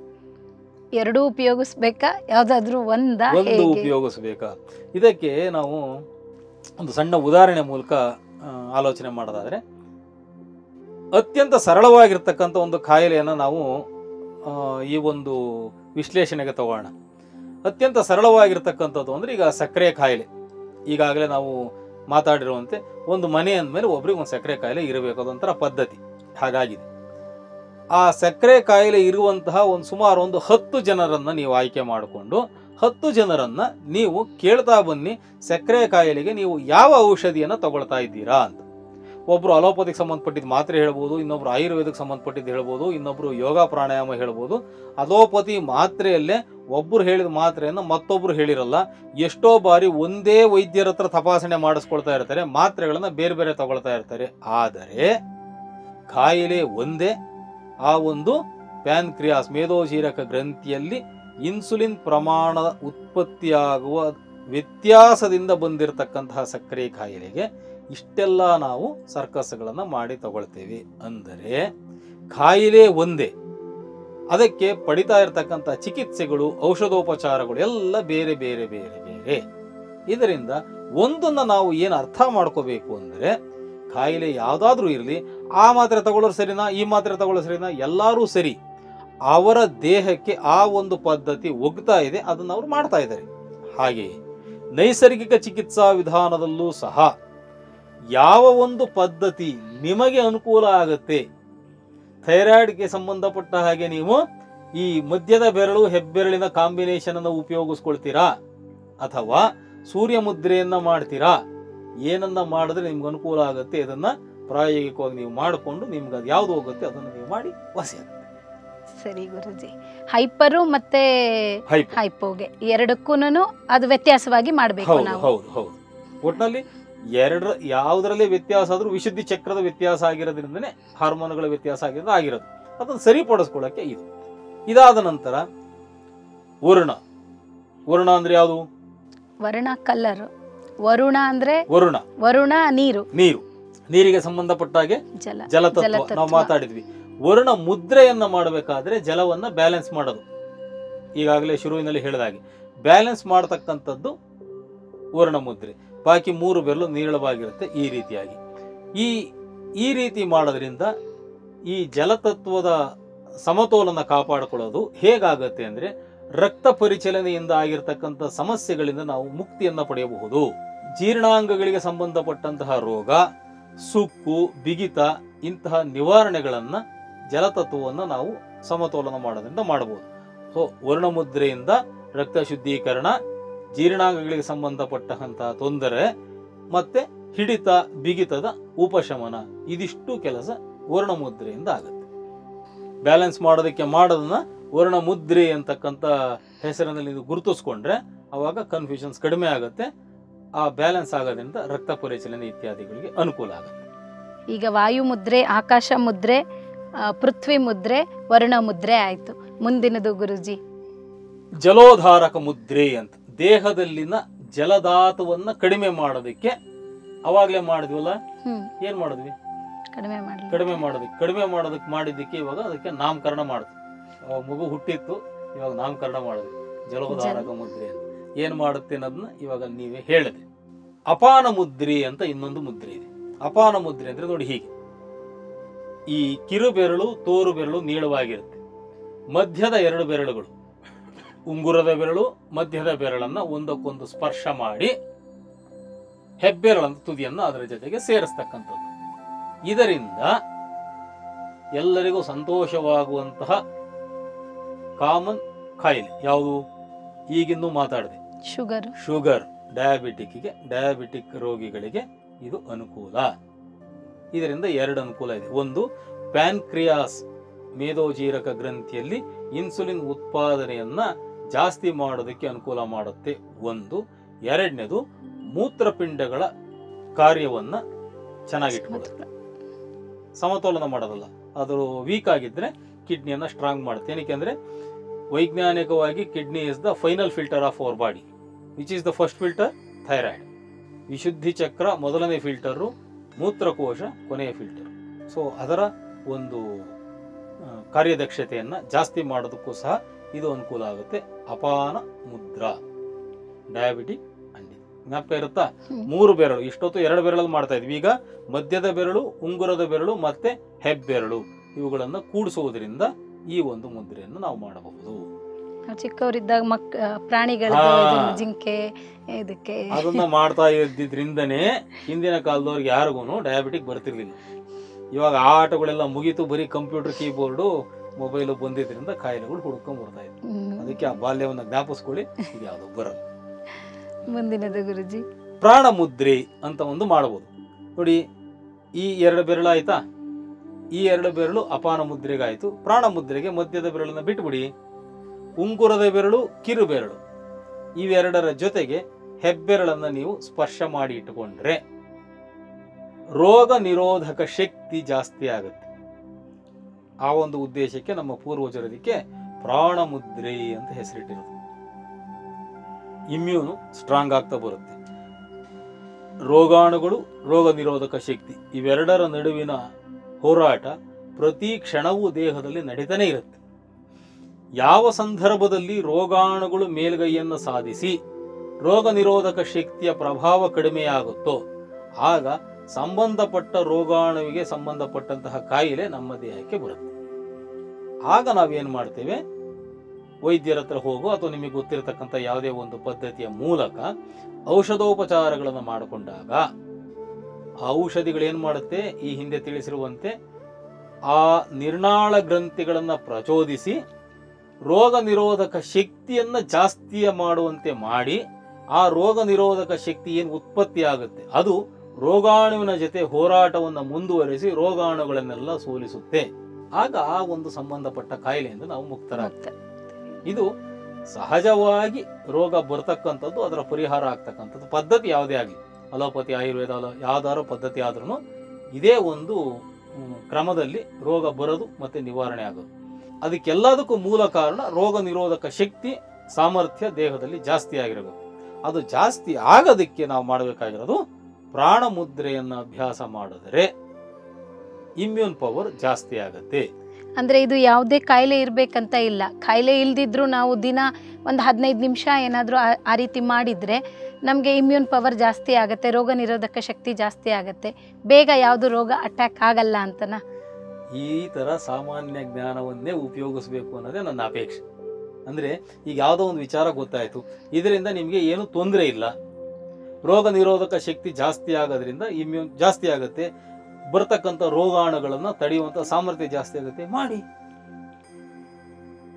ಎರಡೂ ಉಪಯೋಗಿಸ್ಬೇಕಾ ಯಾವ್ದಾದ್ರು ಒಂದ ಒಂದು ಹೇಗೆ ಉಪಯೋಗಿಸಬೇಕಾ ಇದಕ್ಕೆ ನಾವು ಒಂದು ಸಣ್ಣ ಉದಾಹರಣೆ ಮೂಲಕ ಆ, ಆಲೋಚನೆ ಮಾಡೋದಾದ್ರೆ ಅತ್ಯಂತ ಸರಳವಾಗಿರ್ತಕ್ಕಂಥ ಒಂದು ಕಾಯಿಲೆಯನ್ನು ನಾವು ಆ, ಈ ಒಂದು ವಿಶ್ಲೇಷಣೆಗೆ ತಗೋಣ ಅತ್ಯಂತ ಸರಳವಾಗಿರ್ತಕ್ಕಂಥದ್ದು ಅಂದ್ರೆ ಈಗ ಸಕ್ಕರೆ ಕಾಯಿಲೆ ಈಗಾಗಲೇ ನಾವು ಮಾತಾಡಿರುವಂತೆ ಒಂದು ಮನೆ ಅಂದಮೇಲೆ ಒಬ್ರಿಗೆ ಒಂದು ಸಕ್ಕರೆ ಕಾಯಿಲೆ ಇರಬೇಕು ಅದೊಂಥರ ಪದ್ಧತಿ ಹಾಗಾಗಿದೆ ಆ ಸಕ್ಕರೆ ಕಾಯಿಲೆ ಇರುವಂತಹ ಒಂದು ಸುಮಾರು ಒಂದು ಹತ್ತು ಜನರನ್ನ ನೀವು ಆಯ್ಕೆ ಮಾಡಿಕೊಂಡು ಹತ್ತು ಜನರನ್ನ ನೀವು ಕೇಳ್ತಾ ಬನ್ನಿ ಸಕ್ಕರೆ ಕಾಯಿಲೆಗೆ ನೀವು ಯಾವ ಔಷಧಿಯನ್ನು ತಗೊಳ್ತಾ ಇದ್ದೀರಾ ಅಂತ ಒಬ್ರು ಅಲೋಪತಿಗೆ ಸಂಬಂಧಪಟ್ಟಿದ್ದು ಮಾತ್ರೆ ಹೇಳ್ಬೋದು ಇನ್ನೊಬ್ರು ಆಯುರ್ವೇದಕ್ಕೆ ಸಂಬಂಧಪಟ್ಟಿದ್ದು ಹೇಳ್ಬೋದು ಇನ್ನೊಬ್ರು ಯೋಗ ಪ್ರಾಣಾಯಾಮ ಹೇಳ್ಬೋದು ಅಲೋಪತಿ ಮಾತ್ರೆಯಲ್ಲೇ ಒಬ್ರು ಹೇಳಿದ ಮಾತ್ರೆಯನ್ನು ಮತ್ತೊಬ್ರು ಹೇಳಿರಲ್ಲ ಎಷ್ಟೋ ಬಾರಿ ಒಂದೇ ವೈದ್ಯರ ಹತ್ರ ತಪಾಸಣೆ ಮಾಡಿಸ್ಕೊಳ್ತಾ ಇರ್ತಾರೆ ಮಾತ್ರೆಗಳನ್ನ ಬೇರೆ ಬೇರೆ ತಗೊಳ್ತಾ ಇರ್ತಾರೆ ಆದರೆ ಕಾಯಿಲೆ ಒಂದೇ ಆ ಒಂದು ಪ್ಯಾನ್ಕ್ರಿಯಾಸ್ ಮೇದೋಜೀರಕ ಗ್ರಂಥಿಯಲ್ಲಿ ಇನ್ಸುಲಿನ್ ಪ್ರಮಾಣದ ಉತ್ಪತ್ತಿಯಾಗುವ ವ್ಯತ್ಯಾಸದಿಂದ ಬಂದಿರತಕ್ಕಂತಹ ಸಕ್ಕರೆ ಕಾಯಿಲೆಗೆ ಇಷ್ಟೆಲ್ಲ ನಾವು ಸರ್ಕಸ್ಗಳನ್ನು ಮಾಡಿ ತಗೊಳ್ತೇವೆ ಅಂದರೆ ಕಾಯಿಲೆ ಒಂದೇ ಅದಕ್ಕೆ ಪಡಿತಾ ಇರತಕ್ಕಂಥ ಚಿಕಿತ್ಸೆಗಳು ಔಷಧೋಪಚಾರಗಳು ಎಲ್ಲ ಬೇರೆ ಬೇರೆ ಬೇರೆ ಬೇರೆ ಇದರಿಂದ ಒಂದನ್ನ ನಾವು ಏನು ಅರ್ಥ ಮಾಡ್ಕೋಬೇಕು ಅಂದರೆ ಕಾಯಿಲೆ ಯಾವುದಾದ್ರೂ ಇರಲಿ ಆ ಮಾತ್ರೆ ತಗೊಳ್ಳೋರು ಸರಿನಾ ಈ ಮಾತ್ರೆ ತಗೊಳ್ಳೋರು ಸರಿನಾ ಎಲ್ಲರೂ ಸರಿ ಅವರ ದೇಹಕ್ಕೆ ಆ ಒಂದು ಪದ್ಧತಿ ಒಗ್ತಾ ಇದೆ ಅದನ್ನು ಅವ್ರು ಮಾಡ್ತಾ ಇದ್ದಾರೆ ಹಾಗೆಯೇ ನೈಸರ್ಗಿಕ ಚಿಕಿತ್ಸಾ ವಿಧಾನದಲ್ಲೂ ಸಹ ಯಾವ ಒಂದು ಪದ್ಧತಿ ನಿಮಗೆ ಅನುಕೂಲ ಆಗುತ್ತೆ ಥೈರಾಯ್ಡ್ಗೆ ಸಂಬಂಧಪಟ್ಟ ಹಾಗೆ ನೀವು ಈ ಮಧ್ಯದ ಬೆರಳು ಹೆಬ್ಬೆರಳಿನ ಕಾಂಬಿನೇಷನ್ ಅನ್ನು ಉಪಯೋಗಿಸ್ಕೊಳ್ತೀರಾ ಅಥವಾ ಸೂರ್ಯ ಮುದ್ರೆಯನ್ನ ಮಾಡ್ತೀರಾ ಏನನ್ನ ಮಾಡಿದ್ರೆ ನಿಮ್ಗೆ ಅನುಕೂಲ ಆಗುತ್ತೆ ಅದನ್ನ ಪ್ರಾಯೋಗಿಕವಾಗಿ ನೀವು ಮಾಡಿಕೊಂಡು ನಿಮ್ಗೆ ಅದು ಯಾವ್ದು ಹೋಗುತ್ತೆ ಅದನ್ನು ನೀವು ಮಾಡಿ ವಾಸಿ ಆಗುತ್ತೆ ಸರಿ ಗುರುಜಿ ಹೈಪರು ಮತ್ತೆ ಹೈಪ್ ಹೈಪೋಗೆ ಎರಡಕ್ಕೂ ಅದು ವ್ಯತ್ಯಾಸವಾಗಿ ಮಾಡಬೇಕು ಹೌದು ನಾವು ಹೌದು ಹೌದು ಒಟ್ಟಿನಲ್ಲಿ ಎರಡರ ಯಾವುದರಲ್ಲೇ ವ್ಯತ್ಯಾಸ ಆದ್ರೂ ವಿಶುದ್ಧಿ ಚಕ್ರದ ವ್ಯತ್ಯಾಸ ಆಗಿರೋದ್ರಿಂದನೇ ಹಾರ್ಮೋನ್ಗಳ ವ್ಯತ್ಯಾಸ ಆಗಿರೋದು ಆಗಿರೋದು ಅದನ್ನು ಸರಿಪಡಿಸ್ಕೊಳ್ಳೋಕೆ ಇದು ಇದಾದ ನಂತರ ವರುಣ ವರುಣ ಅಂದ್ರೆ ಯಾವುದು ವರ್ಣ ಕಲರ್ ವರುಣ ಅಂದ್ರೆ ವರುಣ ವರುಣ ನೀರು ನೀರು ನೀರಿಗೆ ಸಂಬಂಧಪಟ್ಟ ಹಾಗೆ ಜಲ ಜಲತತ್ವ ಜಲತತ್ವ. ನಾವು ಮಾತಾಡಿದ್ವಿ ವರುಣ ಮುದ್ರೆಯನ್ನ ಮಾಡಬೇಕಾದ್ರೆ ಜಲವನ್ನ ಬ್ಯಾಲೆನ್ಸ್ ಮಾಡೋದು ಈಗಾಗಲೇ ಶುರುವಿನಲ್ಲಿ ಹೇಳಿದಾಗೆ ಬ್ಯಾಲೆನ್ಸ್ ಮಾಡತಕ್ಕಂಥದ್ದು ವರ್ಣ ಮುದ್ರೆ ಬಾಕಿ ಮೂರು ಬೆರಳು ನೀಳವಾಗಿರುತ್ತೆ ಈ ರೀತಿಯಾಗಿ ಈ ಈ ರೀತಿ ಮಾಡೋದ್ರಿಂದ ಈ ಜಲತತ್ವದ ಸಮತೋಲನ ಕಾಪಾಡಿಕೊಳ್ಳೋದು ಹೇಗಾಗತ್ತೆ ಅಂದ್ರೆ ರಕ್ತ ಪರಿಚಲನೆಯಿಂದ ಆಗಿರ್ತಕ್ಕಂಥ ಸಮಸ್ಯೆಗಳಿಂದ ನಾವು ಮುಕ್ತಿಯನ್ನ ಪಡೆಯಬಹುದು ಜೀರ್ಣಾಂಗಗಳಿಗೆ ಸಂಬಂಧಪಟ್ಟಂತಹ ರೋಗ ಸುಕ್ಕು ಬಿಗಿತ ಇಂತಹ ನಿವಾರಣೆಗಳನ್ನ ಜಲತತ್ವವನ್ನು ನಾವು ಸಮತೋಲನ ಮಾಡೋದ್ರಿಂದ ಮಾಡಬಹುದು ಸೊ ವರ್ಣಮುದ್ರೆಯಿಂದ ರಕ್ತ ಶುದ್ಧೀಕರಣ ಜೀರ್ಣಾಂಗಗಳಿಗೆ ಸಂಬಂಧಪಟ್ಟಂತಹ ತೊಂದರೆ ಮತ್ತೆ ಹಿಡಿತ ಬಿಗಿತದ ಉಪಶಮನ ಇದಿಷ್ಟು ಕೆಲಸ ವರ್ಣಮುದ್ರೆಯಿಂದ ಆಗುತ್ತೆ ಬ್ಯಾಲೆನ್ಸ್ ಮಾಡೋದಕ್ಕೆ ಮಾಡೋದನ್ನ ವರ್ಣಮುದ್ರೆ ಅಂತಕ್ಕಂಥ ಹೆಸರಿನಲ್ಲಿ ನೀವು ಗುರುತಿಸ್ಕೊಂಡ್ರೆ ಅವಾಗ ಕನ್ಫ್ಯೂಷನ್ಸ್ ಕಡಿಮೆ ಆಗುತ್ತೆ ಆ ಬ್ಯಾಲೆನ್ಸ್ ಆಗೋದ್ರಿಂದ ರಕ್ತ ಪರಿಚಲನೆ ಇತ್ಯಾದಿಗಳಿಗೆ ಅನುಕೂಲ ಆಗುತ್ತೆ ಈಗ ವಾಯು ಮುದ್ರೆ ಆಕಾಶ ಮುದ್ರೆ ಆ, ಪೃಥ್ವಿ ಮುದ್ರೆ ವರ್ಣ ಮುದ್ರೆ ಆಯ್ತು ಮುಂದಿನದು ಗುರುಜಿ ಜಲೋಧಾರಕ ಮುದ್ರೆ ಅಂತ ದೇಹದಲ್ಲಿನ ಜಲದಾತವನ್ನ ಕಡಿಮೆ ಮಾಡೋದಕ್ಕೆ ಅವಾಗ್ಲೇ ಮಾಡಿದ್ವಲ್ಲ ಹ್ಮ್ ಏನ್ ಮಾಡಿದ್ವಿ ಕಡಿಮೆ ಮಾಡಲಿ ಕಡಿಮೆ ಮಾಡೋದಕ್ಕೆ ಕಡಿಮೆ ಮಾಡೋದಕ್ಕೆ ಮಾಡಿದ್ದಕ್ಕೆ ಇವಾಗ ಅದಕ್ಕೆ ನಾಮಕರಣ ಮಾಡಿದ್ವಿ ಅವಾಗ ಮಗು ಹುಟ್ಟಿತ್ತು ಇವಾಗ ನಾಮಕರಣ ಮಾಡಿದ್ವಿ ಜಲೋಧಾರಕ ಮುದ್ರೆ ಅಂತ ಏನ್ ಮಾಡುತ್ತೆ ಅನ್ನೋದನ್ನ ಇವಾಗ ನೀವೇ ಹೇಳಿದೆ ಅಪಾನ ಮುದ್ರೆ ಅಂತ ಇನ್ನೊಂದು ಮುದ್ರೆ ಇದೆ ಅಪಾನ ಮುದ್ರೆ ಅಂದ್ರೆ ನೋಡಿ ಹೀಗೆ ಈ ಕಿರು ಬೆರಳು ತೋರು ಬೆರಳು ನೀಳವಾಗಿರುತ್ತೆ ಮಧ್ಯದ ಎರಡು ಬೆರಳುಗಳು ಉಂಗುರದ ಬೆರಳು ಮಧ್ಯದ ಬೆರಳನ್ನ ಒಂದಕ್ಕೊಂದು ಸ್ಪರ್ಶ ಮಾಡಿ ಹೆಬ್ಬೆರಳಂತ ತುದಿಯನ್ನು ಅದರ ಜೊತೆಗೆ ಸೇರಿಸ್ತಕ್ಕಂಥದ್ದು ಇದರಿಂದ ಎಲ್ಲರಿಗೂ ಸಂತೋಷವಾಗುವಂತಹ ಕಾಮನ್ ಕಾಯಿಲೆ ಯಾವುದು ಈಗಿಂದು ಮಾತಾಡಿದೆ ಶುಗರ್ ಶುಗರ್ ಡಯಾಬಿಟಿಕ್ಗೆ ಡಯಾಬಿಟಿಕ್ ರೋಗಿಗಳಿಗೆ ಇದು ಅನುಕೂಲ ಇದರಿಂದ ಎರಡು ಅನುಕೂಲ ಇದೆ ಒಂದು ಪ್ಯಾನ್ಕ್ರಿಯಾಸ್ ಮೇದೋಜೀರಕ ಗ್ರಂಥಿಯಲ್ಲಿ ಇನ್ಸುಲಿನ್ ಉತ್ಪಾದನೆಯನ್ನ ಜಾಸ್ತಿ ಮಾಡೋದಕ್ಕೆ ಅನುಕೂಲ ಮಾಡುತ್ತೆ ಒಂದು ಎರಡನೇದು ಮೂತ್ರಪಿಂಡಗಳ ಕಾರ್ಯವನ್ನ ಚೆನ್ನಾಗಿಟ್ಕೊಳ್ಳುತ್ತೆ ಸಮತೋಲನ ಮಾಡೋದಲ್ಲ ಅದು ವೀಕ್ ಆಗಿದ್ರೆ ಕಿಡ್ನಿಯನ್ನ ಸ್ಟ್ರಾಂಗ್ ಮಾಡುತ್ತೆ ಏನಕ್ಕೆ ಅಂದ್ರೆ ವೈಜ್ಞಾನಿಕವಾಗಿ kidney is the final filter of our body which is the first filter thyroid ವಿಶುದ್ಧಿ ಚಕ್ರ ಮೊದಲನೇ ಫಿಲ್ಟರು ಮೂತ್ರಕೋಶ ಕೊನೆಯ ಫಿಲ್ಟರ್ ಸೊ ಅದರ ಒಂದು ಆ, ಕಾರ್ಯದಕ್ಷತೆಯನ್ನ ಜಾಸ್ತಿ ಮಾಡೋದಕ್ಕೂ ಸಹ ಇದು ಅನುಕೂಲ ಆಗುತ್ತೆ ಅಪಾನ ಮುದ್ರಾ ಡಯಾಬಿಟಿಕ್ ಅಂಡಿ ಜ್ಞಾಪಕ ಇರುತ್ತಾ ಹ್ಮ್. ಮೂರು ಬೆರಳು ಇಷ್ಟೊತ್ತು ಎರಡು ಬೆರಳಲ್ಲಿ ಮಾಡ್ತಾ ಇದ್ವಿ ಈಗ ಮಧ್ಯದ ಬೆರಳು ಉಂಗುರದ ಬೆರಳು ಮತ್ತೆ ಹೆಬ್ಬೆರಳು ಇವುಗಳನ್ನ ಕೂಡಿಸುವುದರಿಂದ ಈ ಒಂದು ಮುದ್ರೆಯನ್ನು ನಾವು ಮಾಡಬಹುದು ನಾವು ಚಿಕ್ಕವರಿದ್ದಾಗ ಮಕ್ ಪ್ರಾಣಿಗಳ ಹಾ. ಜಿಂಕೆ ಇದಕ್ಕೆ ಅದನ್ನ ಮಾಡ್ತಾ ಇದ್ದಿದ್ರಿಂದನೇ ಹಿಂದಿನ ಕಾಲದವ್ರಿಗೆ ಯಾರಿಗೂ ಡಯಾಬಿಟಿಕ್ ಬರ್ತಿರ್ಲಿಲ್ಲ ಇವಾಗ ಆ ಆಟಗಳೆಲ್ಲ ಮುಗೀತು ಬರೀ ಕಂಪ್ಯೂಟರ್ ಕೀಬೋರ್ಡು ಮೊಬೈಲು ಬಂದಿದ್ರಿಂದ ಕಾಯಿಲೆಗಳು ಹುಡ್ಕೊಂಡ್ ಬರ್ತಾ ಇದ್ವು ಹ್ಮ್. ಅದಕ್ಕೆ ಆ ಬಾಲ್ಯವನ್ನ ಜ್ಞಾಪಿಸ್ಕೊಳ್ಳಿ ಇದು ಯಾವುದು ಬರಲ್ಲ ಮುಂದಿನದು ಗುರುಜಿ ಪ್ರಾಣ ಮುದ್ರೆ ಅಂತ ಒಂದು ಮಾಡಬಹುದು ನೋಡಿ ಈ ಎರಡು ಬೆರಳು ಆಯ್ತಾ ಈ ಎರಡು ಬೆರಳು ಅಪಾನ ಮುದ್ರೆಗಾಯ್ತು ಪ್ರಾಣ ಮುದ್ರೆಗೆ ಮಧ್ಯದ ಬೆರಳನ್ನ ಬಿಟ್ಬಿಡಿ ಉಂಗುರದ ಬೆರಳು ಕಿರು ಬೆರಳು ಇವೆರಡರ ಜೊತೆಗೆ ಹೆಬ್ಬೆರಳನ್ನ ನೀವು ಸ್ಪರ್ಶ ಮಾಡಿ ಇಟ್ಟುಕೊಂಡ್ರೆ ರೋಗ ನಿರೋಧಕ ಶಕ್ತಿ ಜಾಸ್ತಿ ಆಗುತ್ತೆ ಆ ಒಂದು ಉದ್ದೇಶಕ್ಕೆ ನಮ್ಮ ಪೂರ್ವಜರು ಅದಕ್ಕೆ ಪ್ರಾಣ ಮುದ್ರೆ ಅಂತ ಹೆಸರಿಟ್ಟಿರೋದು ಇಮ್ಯೂನು ಸ್ಟ್ರಾಂಗ್ ಆಗ್ತಾ ಬರುತ್ತೆ ರೋಗಾಣುಗಳು ರೋಗ ನಿರೋಧಕ ಶಕ್ತಿ ಇವೆರಡರ ನಡುವಿನ ಹೋರಾಟ ಪ್ರತಿ ಕ್ಷಣವೂ ದೇಹದಲ್ಲಿ ನಡೀತಾನೆ ಇರುತ್ತೆ ಯಾವ ಸಂದರ್ಭದಲ್ಲಿ ರೋಗಾಣುಗಳು ಮೇಲ್ಗೈಯನ್ನು ಸಾಧಿಸಿ ರೋಗ ನಿರೋಧಕ ಶಕ್ತಿಯ ಪ್ರಭಾವ ಕಡಿಮೆಯಾಗುತ್ತೋ ಆಗ ಸಂಬಂಧಪಟ್ಟ ರೋಗಾಣುವಿಗೆ ಸಂಬಂಧಪಟ್ಟಂತಹ ಕಾಯಿಲೆ ನಮ್ಮ ದೇಹಕ್ಕೆ ಬರುತ್ತೆ ಆಗ ನಾವೇನು ಮಾಡ್ತೇವೆ ವೈದ್ಯರ ಹತ್ರ ಹೋಗೋ ಅಥವಾ ನಿಮಗೆ ಗೊತ್ತಿರತಕ್ಕಂಥ ಯಾವುದೇ ಒಂದು ಪದ್ಧತಿಯ ಮೂಲಕ ಔಷಧೋಪಚಾರಗಳನ್ನು ಮಾಡಿಕೊಂಡಾಗ ಆ ಔಷಧಿಗಳೇನು ಮಾಡುತ್ತೆ ಈ ಹಿಂದೆ ತಿಳಿಸಿರುವಂತೆ ಆ ನಿರ್ನಾಳ ಗ್ರಂಥಿಗಳನ್ನು ಪ್ರಚೋದಿಸಿ ರೋಗ ನಿರೋಧಕ ಶಕ್ತಿಯನ್ನ ಜಾಸ್ತಿಯ ಮಾಡುವಂತೆ ಮಾಡಿ ಆ ರೋಗ ನಿರೋಧಕ ಶಕ್ತಿ ಏನು ಉತ್ಪತ್ತಿ ಆಗುತ್ತೆ ಅದು ರೋಗಾಣುವಿನ ಜೊತೆ ಹೋರಾಟವನ್ನು ಮುಂದುವರಿಸಿ ರೋಗಾಣುಗಳನ್ನೆಲ್ಲ ಸೋಲಿಸುತ್ತೆ ಆಗ ಆ ಒಂದು ಸಂಬಂಧಪಟ್ಟ ಕಾಯಿಲೆಯಿಂದ ನಾವು ಮುಕ್ತರಾಗ್ತೇವೆ ಮತ್ತೆ ಇದು ಸಹಜವಾಗಿ ರೋಗ ಬರ್ತಕ್ಕಂಥದ್ದು ಅದರ ಪರಿಹಾರ ಆಗ್ತಕ್ಕಂಥದ್ದು ಪದ್ಧತಿ ಯಾವುದೇ ಆಗಲಿ ಅಲೋಪತಿ ಆಯುರ್ವೇದ ಅಲೋ ಯಾವ್ದಾರೋ ಪದ್ಧತಿ ಆದ್ರೂ ಇದೇ ಒಂದು ಹ್ಮ್, ಕ್ರಮದಲ್ಲಿ ರೋಗ ಬರೋದು ಮತ್ತೆ ನಿವಾರಣೆ ಆಗೋದು ಅದಕ್ಕೆಲ್ಲದಕ್ಕೂ ಮೂಲ ಕಾರಣ ರೋಗ ನಿರೋಧಕ ಶಕ್ತಿ ಸಾಮರ್ಥ್ಯ ದೇಹದಲ್ಲಿ ಜಾಸ್ತಿ ಆಗಿರಬೇಕು ಅದು ಜಾಸ್ತಿ ಆಗೋದಕ್ಕೆ ನಾವು ಮಾಡಬೇಕಾಗಿರೋದು ಪ್ರಾಣ ಮುದ್ರೆಯನ್ನ ಅಭ್ಯಾಸ ಮಾಡಿದರೆ ಇಮ್ಯೂನ್ ಪವರ್ ಜಾಸ್ತಿ ಆಗತ್ತೆ ಅಂದ್ರೆ ಇದು ಯಾವುದೇ ಕಾಯಿಲೆ ಇರ್ಬೇಕಂತ ಇಲ್ಲ ಕಾಯಿಲೆ ಇಲ್ದಿದ್ರು ನಾವು ದಿನ ಒಂದು ಹದಿನೈದು ನಿಮಿಷ ಏನಾದರೂ ಆ ರೀತಿ ಮಾಡಿದ್ರೆ ನಮಗೆ ಇಮ್ಯೂನ್ ಪವರ್ ಜಾಸ್ತಿ ಆಗುತ್ತೆ ರೋಗ ನಿರೋಧಕ ಶಕ್ತಿ ಜಾಸ್ತಿ ಆಗುತ್ತೆ ಬೇಗ ಯಾವುದು ರೋಗ ಅಟ್ಯಾಕ್ ಆಗಲ್ಲ ಅಂತನಾ ಈ ತರ ಸಾಮಾನ್ಯ ಜ್ಞಾನವನ್ನೇ ಉಪಯೋಗಿಸಬೇಕು ಅನ್ನೋದೇ ನನ್ನ ಅಪೇಕ್ಷೆ ಅಂದ್ರೆ ಈಗ ಯಾವುದೋ ಒಂದು ವಿಚಾರ ಗೊತ್ತಾಯ್ತು ಇದರಿಂದ ನಿಮಗೆ ಏನು ತೊಂದರೆ ಇಲ್ಲ ರೋಗ ನಿರೋಧಕ ಶಕ್ತಿ ಜಾಸ್ತಿ ಆಗೋದ್ರಿಂದ ಇಮ್ಯೂನ್ ಜಾಸ್ತಿ ಆಗುತ್ತೆ ಬರ್ತಕ್ಕಂಥ ರೋಗಾಣುಗಳನ್ನ ತಡೆಯುವಂತ ಸಾಮರ್ಥ್ಯ ಜಾಸ್ತಿ ಆಗುತ್ತೆ ಮಾಡಿ